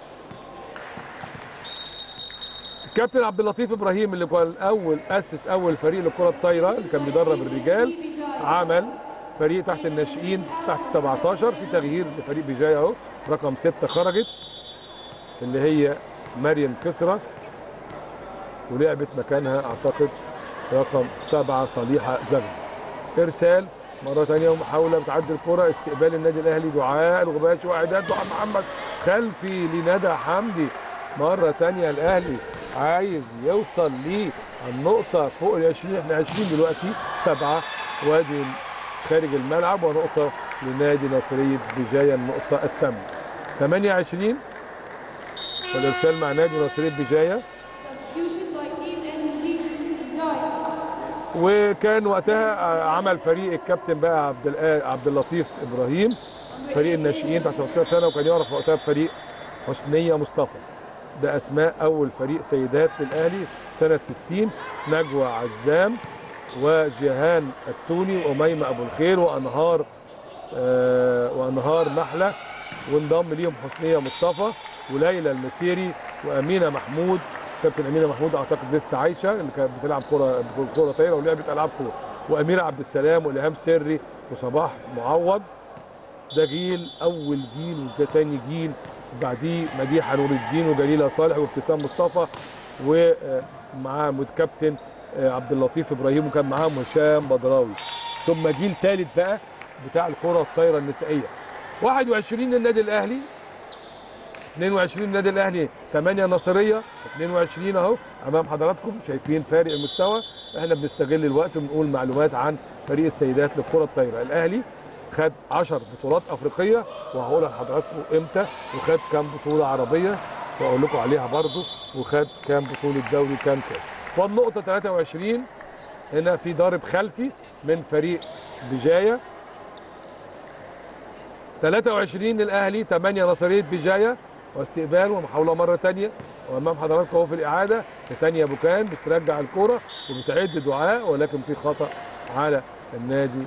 الكابتن عبد اللطيف ابراهيم اللي كان الاول اسس اول فريق للكره الطايره اللي كان بيدرب الرجال عمل فريق تحت الناشئين تحت 17 في تغيير لفريق بجايه اهو رقم 6 خرجت اللي هي مريم كسرى ولعبت مكانها اعتقد رقم سبعة صليحة زغل ارسال مرة ثانية ومحاولة بتعدي الكرة استقبال النادي الاهلي دعاء الغباش واعداد دعاء محمد خلفي لندى حمدي مرة ثانية الاهلي عايز يوصل للنقطة فوق ال 20 احنا 20 دلوقتي سبعة وادي خارج الملعب ونقطة لنادي نصرية بجاية النقطة الثامنة 28 والارسال مع نادي نصرية بجاية Substitution by Team NG Zaya. وكان وقتها عمل فريق الكابتن بقى عبد الآ- عبد اللطيف ابراهيم فريق الناشئين تحت 17 سنه وكان يعرف وقتها بفريق حسنيه مصطفى ده اسماء اول فريق سيدات للاهلي سنه 60 نجوى عزام وجيهان التوني واميمه ابو الخير وانهار آه وانهار محله وانضم ليهم حسنيه مصطفى وليلى المسيري وامينه محمود كابتن امينه محمود اعتقد لسه عايشه اللي كانت بتلعب كره كره طايره ولعبت العاب كوره واميره عبد السلام والهام سري وصباح معوض ده جيل اول جيل وده تاني جيل بعديه مديحه نور الدين وجليله صالح وابتسام مصطفى ومعاه كابتن عبد اللطيف ابراهيم وكان معاهم هشام بدراوي ثم جيل ثالث بقى بتاع الكره الطايره النسائيه 21 النادي الاهلي 22 النادي الاهلي 8 نصريه 22 اهو امام حضراتكم شايفين فارق المستوى احنا بنستغل الوقت وبنقول معلومات عن فريق السيدات للكره الطايره الاهلي خد 10 بطولات افريقيه وهقول لحضراتكم امتى وخد كام بطوله عربيه واقول لكم عليها برضو وخد كام بطوله دوري كام كاس والنقطه 23 هنا في ضارب خلفي من فريق بجايه 23 الاهلي 8 نصريه بجايه واستقبال ومحاوله مره ثانيه وامام حضراتكم اهو في الاعاده تانيا بوكان بترجع الكره وبتعد دعاء ولكن في خطا على النادي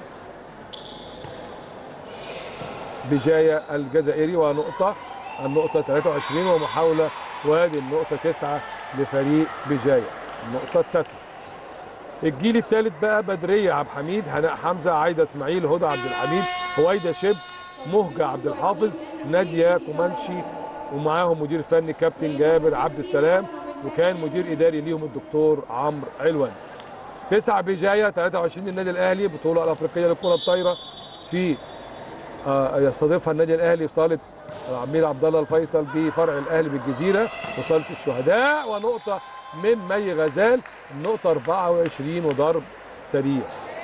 بجايه الجزائري ونقطه النقطه 23 ومحاوله وادي النقطه 9 لفريق بجايه النقطه التاسعه الجيل الثالث بقى بدريه عبد الحميد هناء حمزه عايده اسماعيل هدى عبد الحميد هويدا شب مهجة عبد الحافظ نادية كومانشي ومعاهم مدير فني كابتن جابر عبد السلام وكان مدير اداري ليهم الدكتور عمرو علوان تسعة بجاية 23 النادي الاهلي بطولة الافريقية للكرة الطايرة في آه، يستضيفها النادي الاهلي في صالة عمير عبد الله الفيصل بفرع الاهلي بالجزيرة وصالة الشهداء ونقطة من مي غزال النقطة 24 وضرب سريع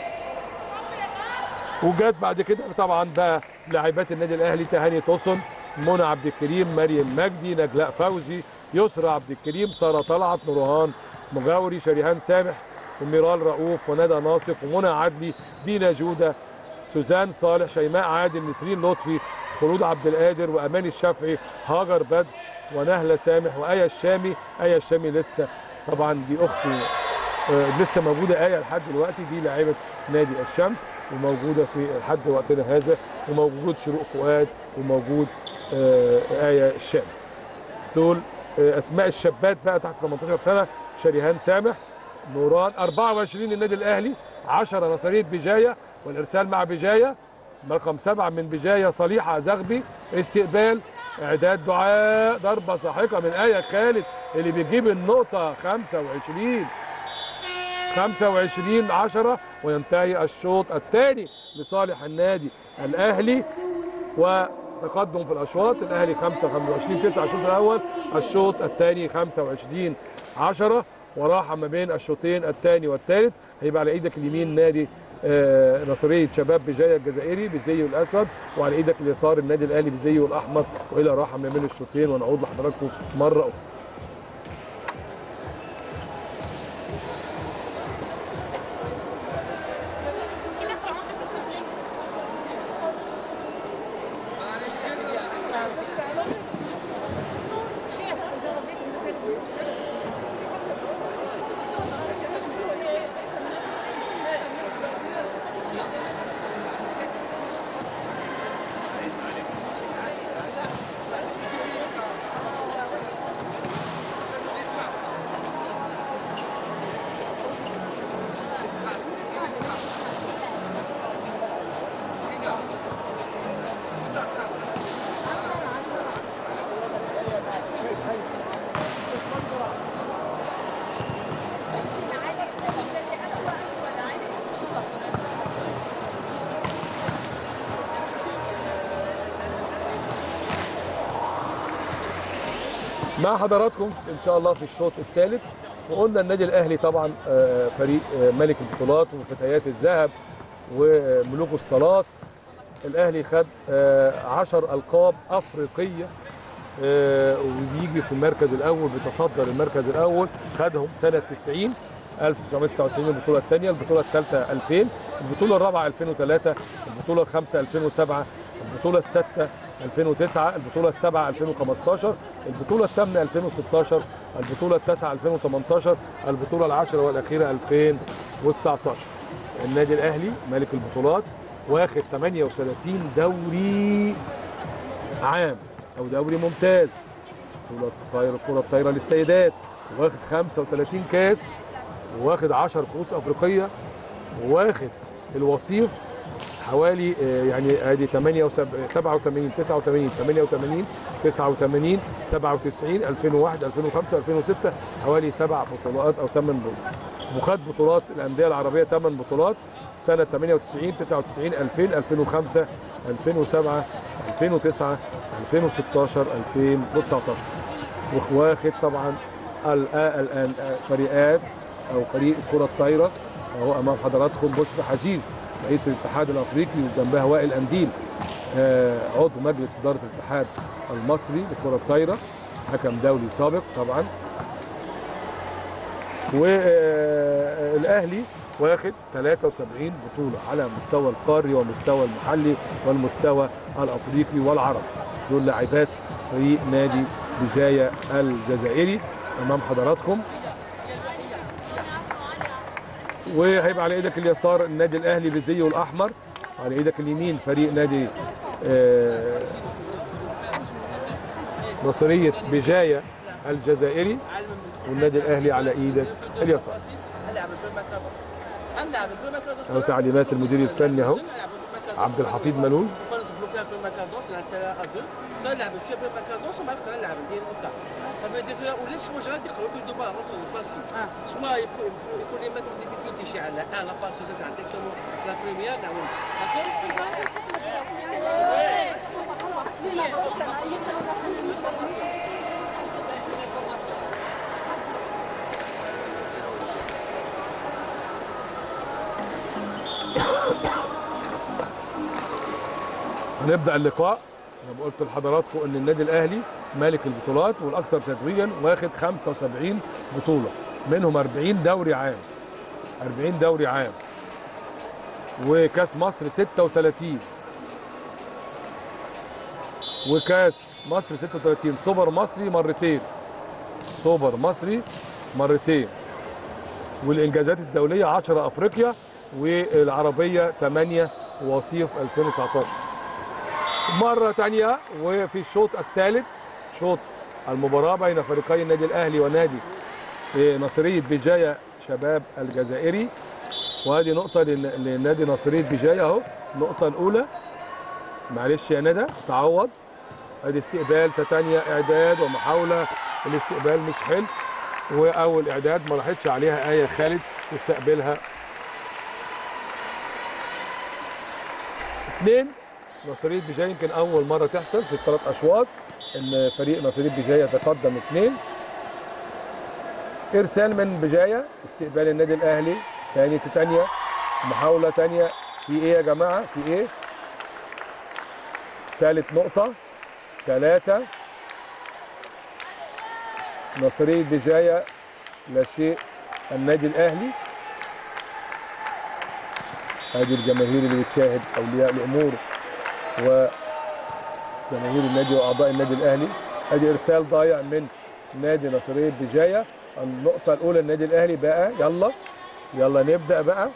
وجات بعد كده طبعا بقى لاعبات النادي الاهلي تهاني توسن منى عبد الكريم مريم مجدي نجلاء فوزي يسرى عبد الكريم ساره طلعت نورهان مغاوري شريهان سامح وميرال رؤوف وندى ناصف ومنى عدلي دينا جوده سوزان صالح شيماء عادل نسرين لطفي خلود عبد القادر وامان الشافعي هاجر بدر ونهله سامح وايه الشامي ايه الشامي لسه طبعا دي اخته آه، لسه موجوده ايه لحد دلوقتي دي لاعيبه نادي الشمس وموجوده في لحد وقتنا هذا وموجود شروق فؤاد وموجود آه، ايه الشام دول آه، اسماء الشابات بقى تحت 18 سنه شريهان سامح نوران 24 النادي الاهلي 10 نصريه بجايه والارسال مع بجايه رقم سبعه من بجايه صليحه زغبي استقبال اعداد دعاء ضربه ساحقه من ايه خالد اللي بيجيب النقطه 25 25 10 وينتهي الشوط الثاني لصالح النادي الاهلي وتقدم في الاشواط الاهلي 5 25 9 الشوط الاول الشوط الثاني 25 10 وراحه ما بين الشوطين الثاني والثالث هيبقى على ايدك اليمين نادي آه، نصريه شباب بجايه الجزائري بزيه الاسود وعلى ايدك اليسار النادي الاهلي بزيه الاحمر والى راحه ما بين الشوطين ونعود لحضراتكم مره اخرى مع حضراتكم ان شاء الله في الشوط الثالث وقلنا النادي الاهلي طبعا آه، فريق آه، ملك البطولات وفتيات الذهب وملوك الصالات الاهلي خد 10 القاب افريقيه آه، وبيجي في المركز الاول بيتصدر المركز الاول خدهم سنه 90 1999 البطوله الثانيه البطوله الثالثه 2000 البطوله الرابعه 2003 البطوله الخامسه 2007 البطوله السادسه 2009 البطوله السابعه 2015 البطوله الثامنه 2016 البطوله التاسعه 2018 البطوله العاشره والاخيره 2019 النادي الاهلي ملك البطولات واخد 38 دوري عام او دوري ممتاز بطوله الطايره الكره الطايره للسيدات واخد 35 كاس واخد 10 كؤوس افريقيه واخد الوصيف حوالي آه، يعني ادي 87 87 89 88 89 97 2001 2005 2006 حوالي سبع بطولات او ثمان بطولات وخد بطولات الانديه العربيه ثمان بطولات سنه 98 99 2000 2005 2007 2009 2016 2019 واخد طبعا ال- الان فريقات او فريق الكره الطايره اهو امام حضراتكم بشرى حجيج رئيس الاتحاد الافريقي وجنبها وائل انديل آه، عضو مجلس اداره الاتحاد المصري لكره الطايره حكم دولي سابق طبعا والاهلي واخد 73 بطوله على مستوى القاري والمستوى المحلي والمستوى الافريقي والعربي دول لاعبات فريق نادي بجايه الجزائري امام حضراتكم وهيبقى على ايدك اليسار النادي الاهلي بزيه الاحمر على ايدك اليمين فريق نادي آه، نصريه بجايه الجزائري والنادي الاهلي على ايدك اليسار اهو تعليمات المدير الفني اهو عبد الحفيظ منون نلعب شويه بلا كادوس وما عرفت نلعب ندير هكا فما يدير فيها ولاش حوايج غادي يخرجوا يدوا بها روسو باسي شويه يكون يكون لي ماتو ديفيكولتي شي على لا باس وزاد عندك لا بريمير نعاون هنبدا اللقاء انا قلت لحضراتكم ان النادي الاهلي مالك البطولات والاكثر تتويجا واخد 75 بطوله منهم 40 دوري عام 40 دوري عام وكاس مصر 36 وكاس مصر 36 سوبر مصري مرتين سوبر مصري مرتين والانجازات الدوليه 10 افريقيا والعربيه 8 وصيف 2019 مرة تانية وفي الشوط الثالث شوط المباراة بين فريقي النادي الأهلي ونادي إيه، نصرية بجاية شباب الجزائري وهذه نقطة لن- لنادي نصرية بجاية أهو النقطة الأولى معلش يا ندى تعوض ادي استقبال تانية إعداد ومحاولة الاستقبال مش حلو وأول إعداد ما راحتش عليها آية خالد تستقبلها اثنين نصرية بجاية يمكن أول مرة تحصل في الثلاث أشواط إن فريق نصرية بجاية يتقدم اثنين إرسال من بجاية استقبال النادي الأهلي تاني تانية محاولة تانية في إيه يا جماعة في إيه ثالث نقطة ثلاثة نصرية بجاية لا شيء النادي الأهلي هذه الجماهير اللي بتشاهد أولياء الأمور وجماهير النادي واعضاء النادي الاهلي ادي ارسال ضايع من نادي نصريه بجايه النقطه الاولى النادي الاهلي بقى يلا يلا نبدا بقى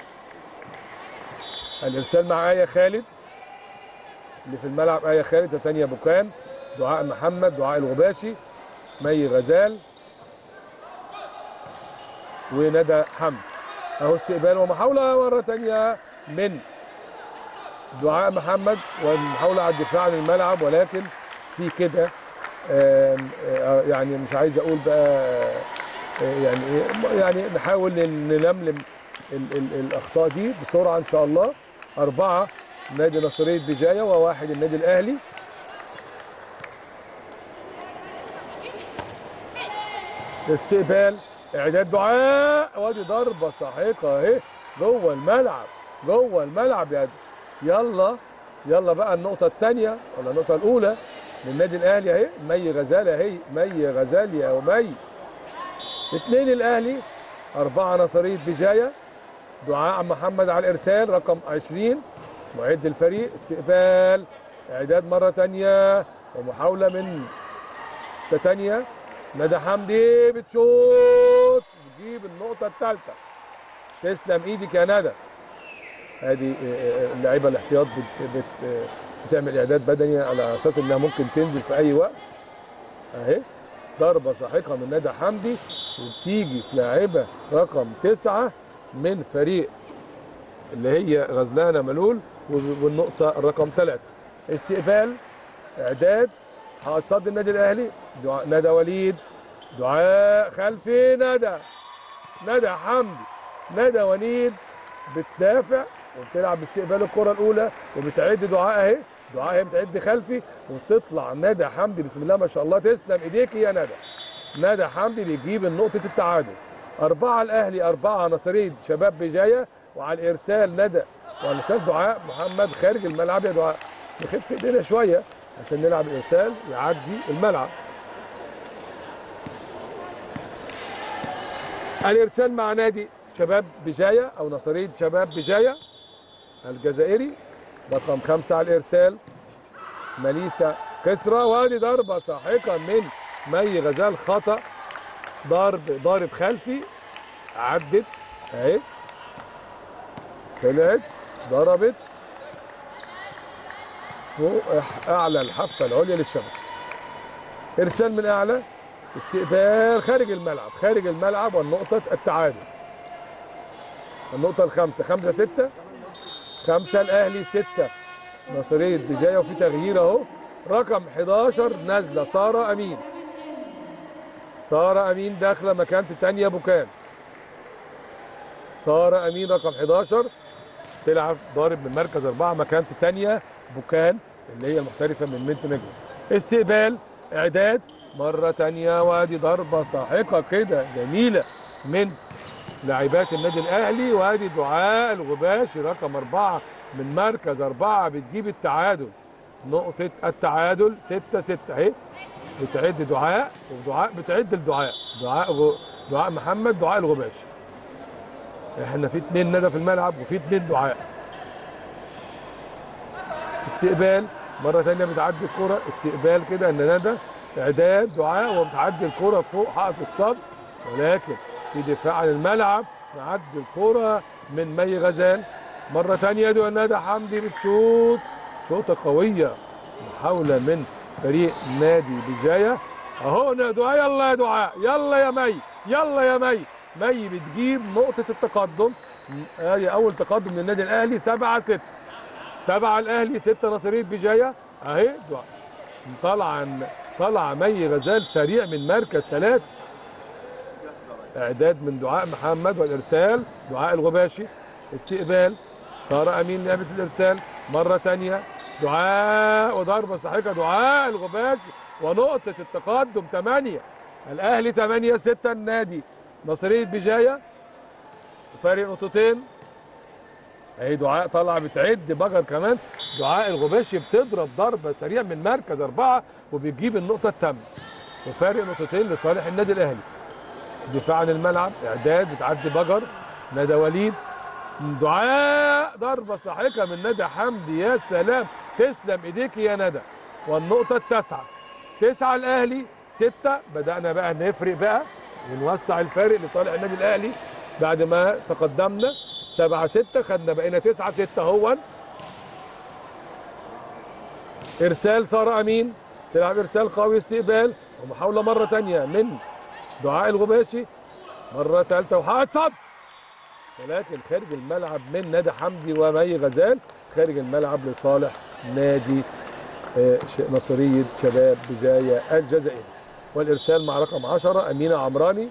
الارسال مع ايه خالد اللي في الملعب ايه خالد تانية بوكان دعاء محمد دعاء الغباشي مي غزال وندى حمد اهو استقبال ومحاوله مره تانية من دعاء محمد والمحاولة على الدفاع عن الملعب ولكن في كده آم، آه، يعني مش عايز اقول بقى آه، يعني ايه يعني نحاول نلملم ال ال الاخطاء دي بسرعه ان شاء الله اربعه نادي نصريه بجايه وواحد النادي الاهلي استقبال اعداد دعاء وادي ضربه ساحقه اهي جوه الملعب جوه الملعب يا يلا يلا بقى النقطه الثانيه ولا النقطه الاولى للنادي الاهلي اهي مي غزاله اهي مي غزال يا مي اثنين الاهلي اربعه نصريه بجايه دعاء محمد على الارسال رقم 20 معد الفريق استقبال اعداد مره ثانيه ومحاوله من تانية ندى حمدي بتشوط بتجيب النقطه الثالثه تسلم ايدك يا ندى ادي اللعيبه الاحتياط بت بت بتعمل اعداد بدني على اساس انها ممكن تنزل في اي وقت اهي ضربه ساحقه من ندى حمدي وبتيجي في لاعبه رقم تسعه من فريق اللي هي غزلانه ملول والنقطه الرقم ثلاثه استقبال اعداد هتصد النادي الاهلي دعاء ندى وليد دعاء خلفي ندى ندى حمدي ندى وليد بتدافع وبتلعب باستقبال الكره الاولى وبتعد دعاء اهي دعاء اهي بتعد خلفي وتطلع ندى حمدي بسم الله ما شاء الله تسلم ايديك يا ندى ندى حمدي بيجيب نقطه التعادل أربعة الأهلي أربعة نصرية شباب بجاية وعلى الإرسال ندى وعلى الإرسال دعاء محمد خارج الملعب يا دعاء نخف إيدينا شوية عشان نلعب الإرسال يعدي الملعب الإرسال مع نادي شباب بجاية أو نصرية شباب بجاية الجزائري رقم خمسة على الإرسال مليسا كسرى وادي ضربة ساحقة من مي غزال خطأ ضرب ضارب خلفي عدت اهي طلعت ضربت فوق اعلى الحافه العليا للشبكه ارسال من اعلى استقبال خارج الملعب خارج الملعب والنقطه التعادل النقطه الخامسه خمسه سته خمسه الاهلي سته نصريه بجايه وفي تغيير اهو رقم 11 نازله ساره امين سارة أمين داخلة مكانة تانية بوكان سارة أمين رقم 11 تلعب ضارب من مركز أربعة مكانة تانية بوكان اللي هي المحترفة من منت نجم استقبال إعداد مرة تانية وادي ضربة ساحقة كده جميلة من لاعبات النادي الأهلي وادي دعاء الغباشي رقم أربعة من مركز أربعة بتجيب التعادل نقطة التعادل ستة ستة أهي بتعد دعاء ودعاء بتعد الدعاء دعاء غ... دعاء محمد دعاء الغباشي احنا في اتنين ندى في الملعب وفي اتنين دعاء استقبال مرة تانية بتعدي الكرة استقبال كده ان ندى اعداد دعاء وبتعدي الكرة فوق حائط الصد ولكن في دفاع عن الملعب معدي الكرة من مي غزال مرة تانية دي ندى حمدي بتشوط شوطة قوية محاولة من فريق نادي بجاية اهو دعاء يلا يا دعاء يلا يا مي يلا يا مي مي بتجيب نقطة التقدم ادي اول تقدم للنادي الاهلي 7 6 7 الاهلي 6 نصرية بجاية اهي دعاء طالعة طالعة مي غزال سريع من مركز ثلاثة اعداد من دعاء محمد والارسال دعاء الغباشي استقبال سارة امين لعبة الارسال مرة ثانية دعاء وضربه ساحقه دعاء الغباشي ونقطه التقدم 8 الاهلي 8 6 النادي نصريه بجايه فارق نقطتين اهي دعاء طالعه بتعد بجر كمان دعاء الغباشي بتضرب ضربه سريع من مركز اربعه وبتجيب النقطه الثامنه وفارق نقطتين لصالح النادي الاهلي دفاع عن الملعب اعداد بتعدي بجر ندى وليد دعاء ضربه ساحقه من ندى حمدي يا سلام تسلم ايديك يا ندى والنقطه التاسعه تسعه الاهلي سته بدانا بقى نفرق بقى ونوسع الفارق لصالح النادي الاهلي بعد ما تقدمنا سبعة ستة خدنا بقينا تسعة ستة هو إرسال سارة أمين تلعب إرسال قوي استقبال ومحاولة مرة تانية من دعاء الغباشي مرة ثالثة وحقق صد ولكن خارج الملعب من نادي حمدي ومي غزال خارج الملعب لصالح نادي نصرية شباب بجاية الجزائري والإرسال مع رقم 10 أمينة عمراني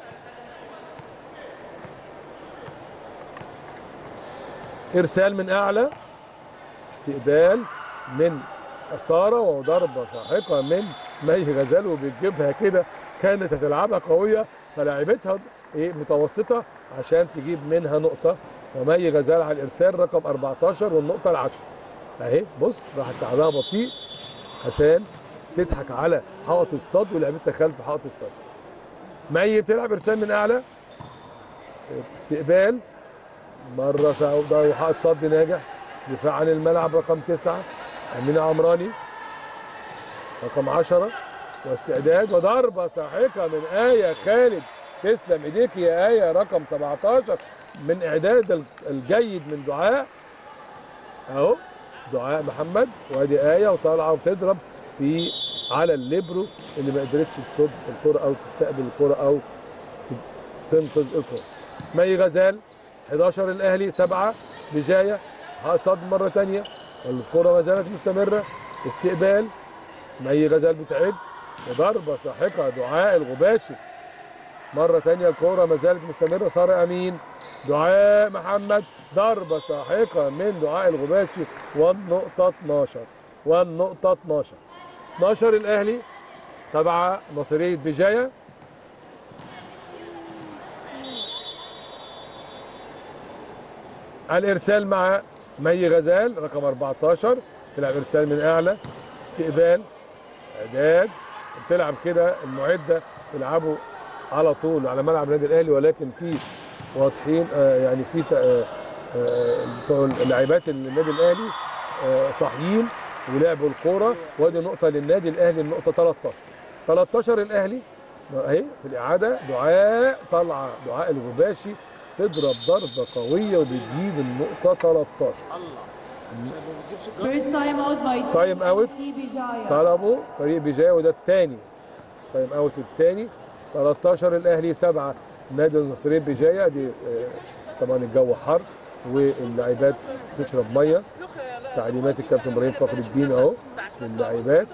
إرسال من أعلى استقبال من اثاره وضربه ساحقه من مي غزال وبتجيبها كده كانت هتلعبها قويه فلعبتها ايه متوسطه عشان تجيب منها نقطه ومي غزال على الارسال رقم 14 والنقطه العشرة اهي بص راحت لعبها بطيء عشان تضحك على حائط الصد ولعبتها خلف حائط الصد مي بتلعب ارسال من اعلى استقبال مره سعودة وحائط صد ناجح دفاع عن الملعب رقم تسعة أمينة عمراني رقم عشرة واستعداد وضربة ساحقة من آية خالد تسلم ايديك يا آية رقم 17 من إعداد ال- الجيد من دعاء أهو دعاء محمد وادي آية وطالعة وتضرب في على الليبرو اللي ما قدرتش تصد الكرة أو تستقبل الكرة أو ت- تنقذ الكرة مي غزال 11 الأهلي 7 بجاية هتصد مرة تانية الكرة ما زالت مستمرة استقبال مي غزال بتعد وضربة ساحقة دعاء الغباشي مرة تانية الكرة ما زالت مستمرة سارة أمين دعاء محمد ضربة ساحقة من دعاء الغباشي والنقطة 12 والنقطة 12 12 الأهلي سبعة نصرية بجاية الارسال مع مي غزال رقم 14 تلعب ارسال من اعلى استقبال اعداد بتلعب كده المعده تلعبوا على طول على ملعب النادي الاهلي ولكن في واضحين آه، يعني في ت- آه، آه، بتوع اللاعبات النادي الاهلي آه، صاحيين ولعبوا الكوره وادي نقطه للنادي الاهلي النقطه 13 13 الاهلي اهي في الاعاده دعاء طالعه دعاء الغباشي تضرب ضربه قويه وبتجيب النقطه 13 First time out by Time out. T. Bijaya. طلبوا فريق بجاية وده الثاني تايم اوت الثاني 13 الاهلي 7 نادي النصرين بجاية دي آه، طبعا الجو حر واللاعبات تشرب ميه تعليمات الكابتن ابراهيم فخر الدين اهو للاعبات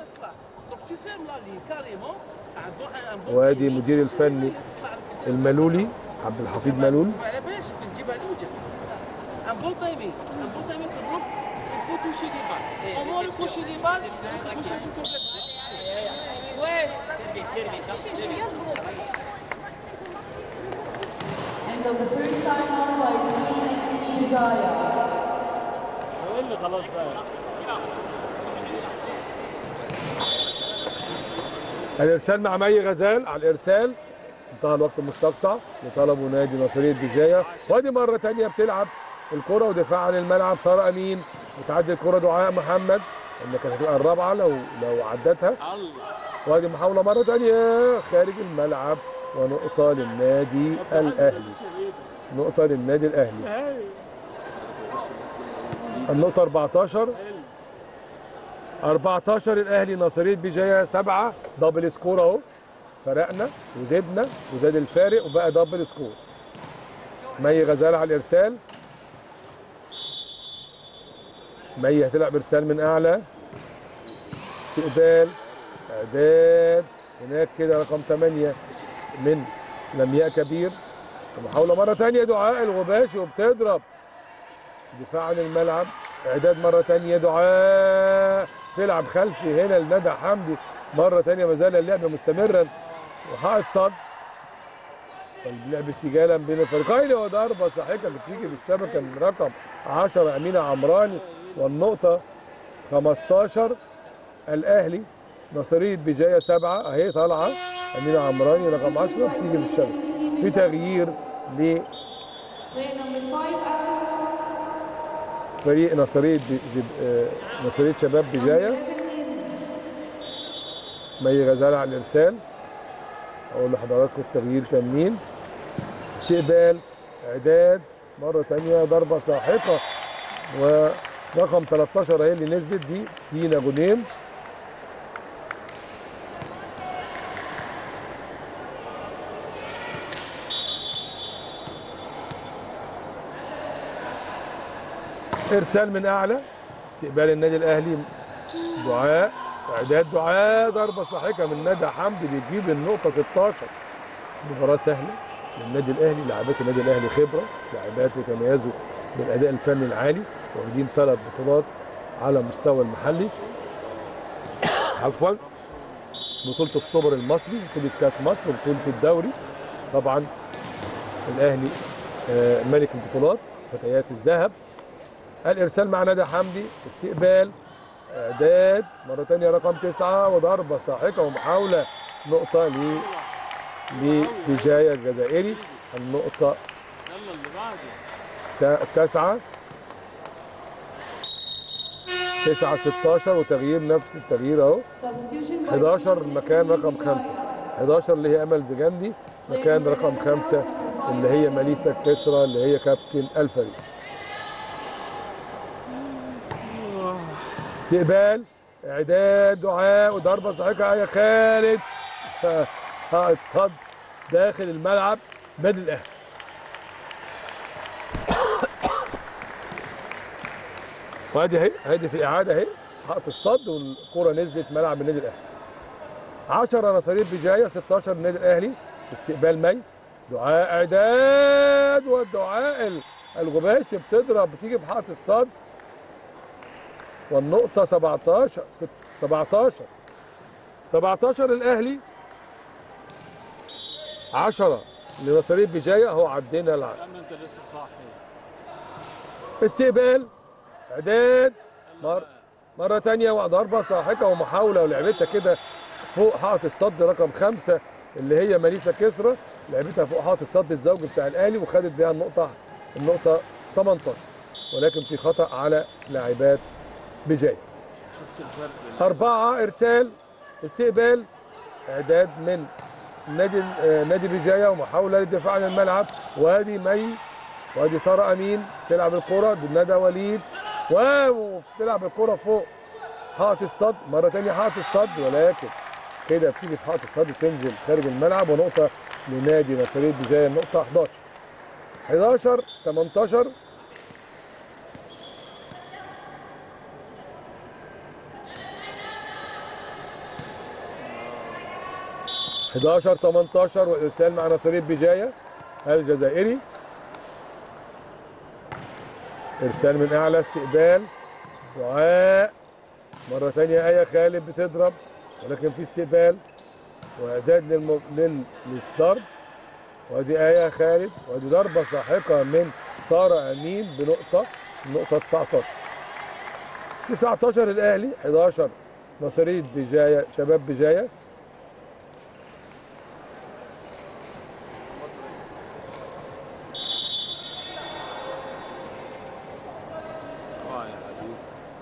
وادي المدير الفني الملولي عبد الحفيظ ملول على باش تجيبها لوجه ان بون تايمين ان بون تايمين في البلوك il faut toucher les balles. Au moment où toucher les balles, vous changez complètement. And the first time out by T. Bijaya. هو اللي خلاص بقى الارسال مع مي غزال على الارسال انتهى الوقت المستقطع لطلبه نادي نصرية بجاية وادي مرة تانية بتلعب الكرة ودفاع عن الملعب سارة أمين بتعدي الكرة دعاء محمد اللي كانت هتبقى الرابعة لو لو عدتها الله وادي محاولة مرة تانية خارج الملعب ونقطة للنادي الأهلي نقطة للنادي الأهلي النقطة 14 14 الأهلي نصرية بجاية سبعة دبل سكور أهو فرقنا وزدنا وزاد الفارق وبقى دبل سكور مي غزال على الإرسال مي هتلعب إرسال من أعلى استقبال إعداد هناك كده رقم 8 من لمياء كبير محاولة مرة تانية دعاء الغباشي وبتضرب دفاع عن الملعب اعداد مرة تانية دعاء تلعب خلفي هنا لندى حمدي مرة تانية ما زال اللعب مستمرا وحائط صد اللعب سجالا بين الفريقين وضربة ساحقة بتيجي بالشبكة من رقم 10 أمينة عمراني والنقطة 15 الأهلي نصرية بجاية سبعة أهي طالعة أمينة عمراني رقم 10 بتيجي في الشبكة في تغيير لفريق Player number five, Africa. نصرية ب- جب- آه، نصرية شباب بجاية مي غزال على الإرسال أقول لحضراتكم التغيير كان مين استقبال إعداد مرة تانية ضربة ساحقة ورقم 13 هي اللي نزلت دي تينا جنيم ارسال من اعلى استقبال النادي الاهلي دعاء اعداد دعاء ضربه ساحقه من ندى حمدي بيجيب النقطه 16 مباراه سهله للنادي الاهلي لاعبات النادي الاهلي خبره لاعبات يتميزوا بالاداء الفني العالي واخدين ثلاث بطولات على مستوى المحلي عفوا بطولة السوبر المصري بطولة كاس مصر وبطولة الدوري طبعا الأهلي آه، ملك البطولات فتيات الذهب الإرسال مع ندى حمدي استقبال إعداد مرة تانية رقم تسعة وضربة ساحقة ومحاولة نقطة ل لبجاية الجزائري النقطة يلا اللي بعده تا- التاسعة 9 16 وتغيير نفس التغيير اهو Substitution by 11 team مكان NC رقم Vijaya. 5 11 اللي هي امل زجندي مكان رقم 5 اللي هي ماليسا كسرى اللي هي كابتن الفريق استقبال اعداد دعاء وضربه صحيحه يا خالد قائد صد داخل الملعب نادي الاهلي وادي اهي ادي في اعاده اهي حائط الصد والكره نزلت ملعب النادي الاهلي 10 نصارير بجايه 16 النادي الاهلي استقبال مي دعاء اعداد والدعاء ال- الغباشي بتضرب بتيجي في حائط الصد والنقطة 17 ست- 17 17 الأهلي 10 لنصرية بجاية اهو عدينا الع... لما انت لسه صاحي استقبال إعداد يلا مر- بقى. مرة تانية وضربة ساحقة ومحاولة ولعبتها كده فوق حائط الصد رقم خمسة اللي هي ماليسا كسرى لعبتها فوق حائط الصد الزوجي بتاع الأهلي وخدت بيها النقطة النقطة 18 ولكن في خطأ على لاعبات بجاية شفت الفرق بين- أربعة إرسال استقبال إعداد من نادي آه، نادي بجاية ومحاولة للدفاع عن الملعب وادي مي وادي سارة أمين تلعب الكرة دي ندى وليد وتلعب الكرة فوق حائط الصد مرة تانية حائط الصد ولكن كده بتيجي في حائط الصد تنزل خارج الملعب ونقطة لنادي نصرية بجاية النقطة 11 11 18 11 18 والارسال مع نصرية بجاية الجزائري ارسال من اعلى استقبال دعاء مره ثانيه ايه خالد بتضرب ولكن في استقبال واعداد للم... لل... للضرب وادي ايه خالد وادي ضربه ساحقه من ساره امين بنقطه النقطه 19 19 الاهلي 11 نصريه بجايه شباب بجايه اه يا حبيبي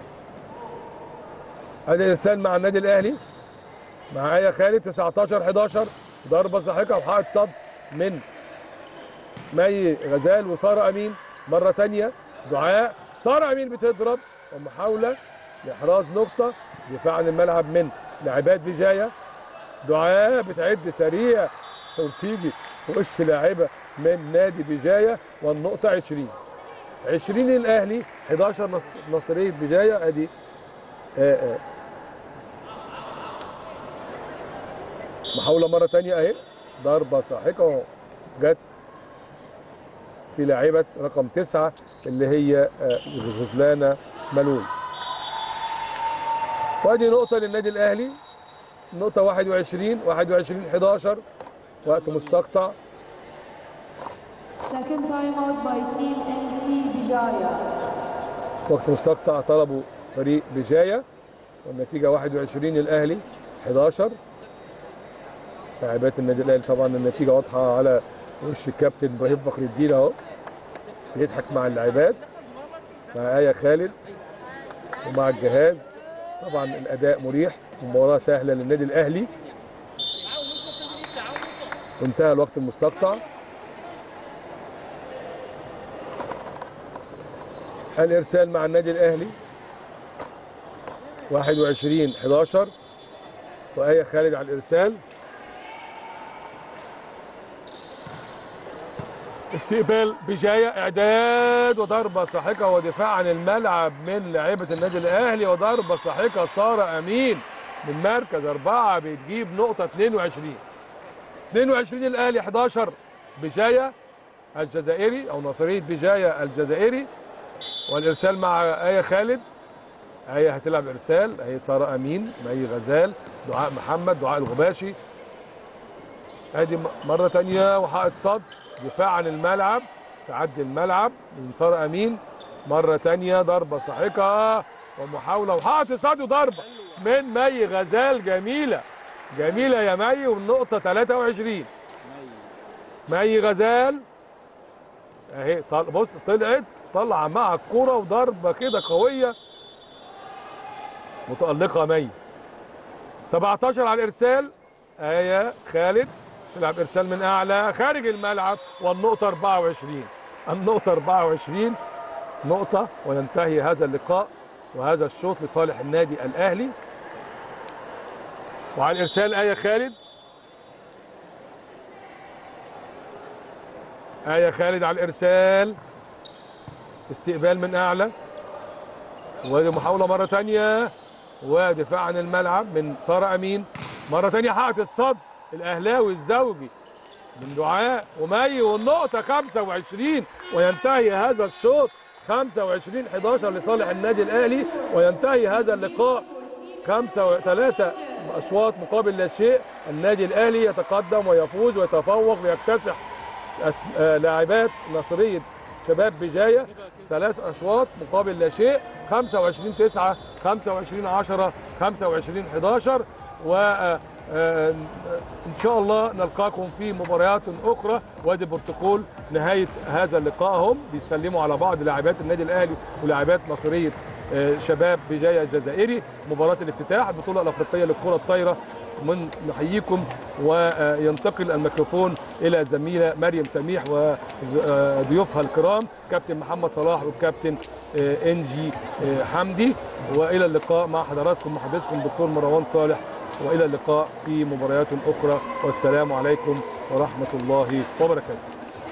ادي ارسال مع النادي الاهلي مع ايه خالد 19 11 ضربه ساحقه وحائط صد من مي غزال وساره امين مره ثانيه دعاء ساره امين بتضرب ومحاوله لاحراز نقطه دفاع عن الملعب من لاعبات بجايه دعاء بتعد سريع وبتيجي في وش لاعبه من نادي بجايه والنقطه 20 20 الاهلي 11 نص- نصريه بجايه ادي آه، آه. محاولة مرة تانية اهي ضربة ساحقة جت في لاعبة رقم تسعة اللي هي آه، غزلانة ملول وادي نقطة للنادي الأهلي نقطة 21 21 11 وقت مستقطع Second time out by team NC Vijaya. وقت مستقطع طلبوا فريق بجاية والنتيجة 21 الأهلي 11 لاعبات النادي الأهلي طبعا النتيجة واضحة على وش الكابتن إبراهيم فخر الدين أهو بيضحك مع اللاعبات مع آية خالد ومع الجهاز طبعا الأداء مريح ومباراة سهلة للنادي الأهلي وانتهى الوقت المستقطع الارسال مع النادي الاهلي 21 11 وآية خالد على الارسال استقبال بجاية اعداد وضربة ساحقة ودفاع عن الملعب من لاعبة النادي الاهلي وضربة ساحقة سارة امين من مركز اربعة بتجيب نقطة 22 22 الاهلي 11 بجاية الجزائري او نصرية بجاية الجزائري والارسال مع آية خالد اهي هتلعب ارسال اهي ساره امين مي غزال دعاء محمد دعاء الغباشي ادي م- مره تانية وحائط صد دفاع عن الملعب تعدي الملعب من ساره امين مره تانية ضربه ساحقه ومحاوله وحائط صد وضربه من مي غزال جميله جميله يا مي والنقطه 23 مي غزال اهي طل... بص طلعت طلع مع الكوره وضربه كده قويه متالقه مي 17 على الارسال ايه خالد تلعب ارسال من اعلى خارج الملعب والنقطه 24 النقطه 24 نقطه وينتهي هذا اللقاء وهذا الشوط لصالح النادي الاهلي وعلى الارسال ايه خالد آية خالد على الإرسال استقبال من أعلى ودي محاولة مرة تانية ودفاع عن الملعب من سارة أمين مرة تانية حققت الصد الأهلاوي الزوجي من دعاء ومي والنقطة 25 وينتهي هذا الشوط 25 11 لصالح النادي الأهلي وينتهي هذا اللقاء 5 3 أشواط مقابل لا شيء النادي الأهلي يتقدم ويفوز ويتفوق ويكتسح أس... آه، لاعبات نصرية شباب بجاية ثلاث أشواط مقابل لا شيء 25 9 25 10 25 11 و آه، آه، ان شاء الله نلقاكم في مباريات اخرى وادي بورتقول نهايه هذا اللقاء هم بيسلموا على بعض لاعبات النادي الاهلي ولاعبات نصريه آه، شباب بجاية الجزائري مباراة الافتتاح البطولة الأفريقية للكرة الطايرة من نحييكم وينتقل الميكروفون إلى زميلة مريم سميح وضيوفها الكرام كابتن محمد صلاح والكابتن آه، إنجي آه، حمدي وإلى اللقاء مع حضراتكم محدثكم دكتور مروان صالح وإلى اللقاء في مباريات أخرى والسلام عليكم ورحمة الله وبركاته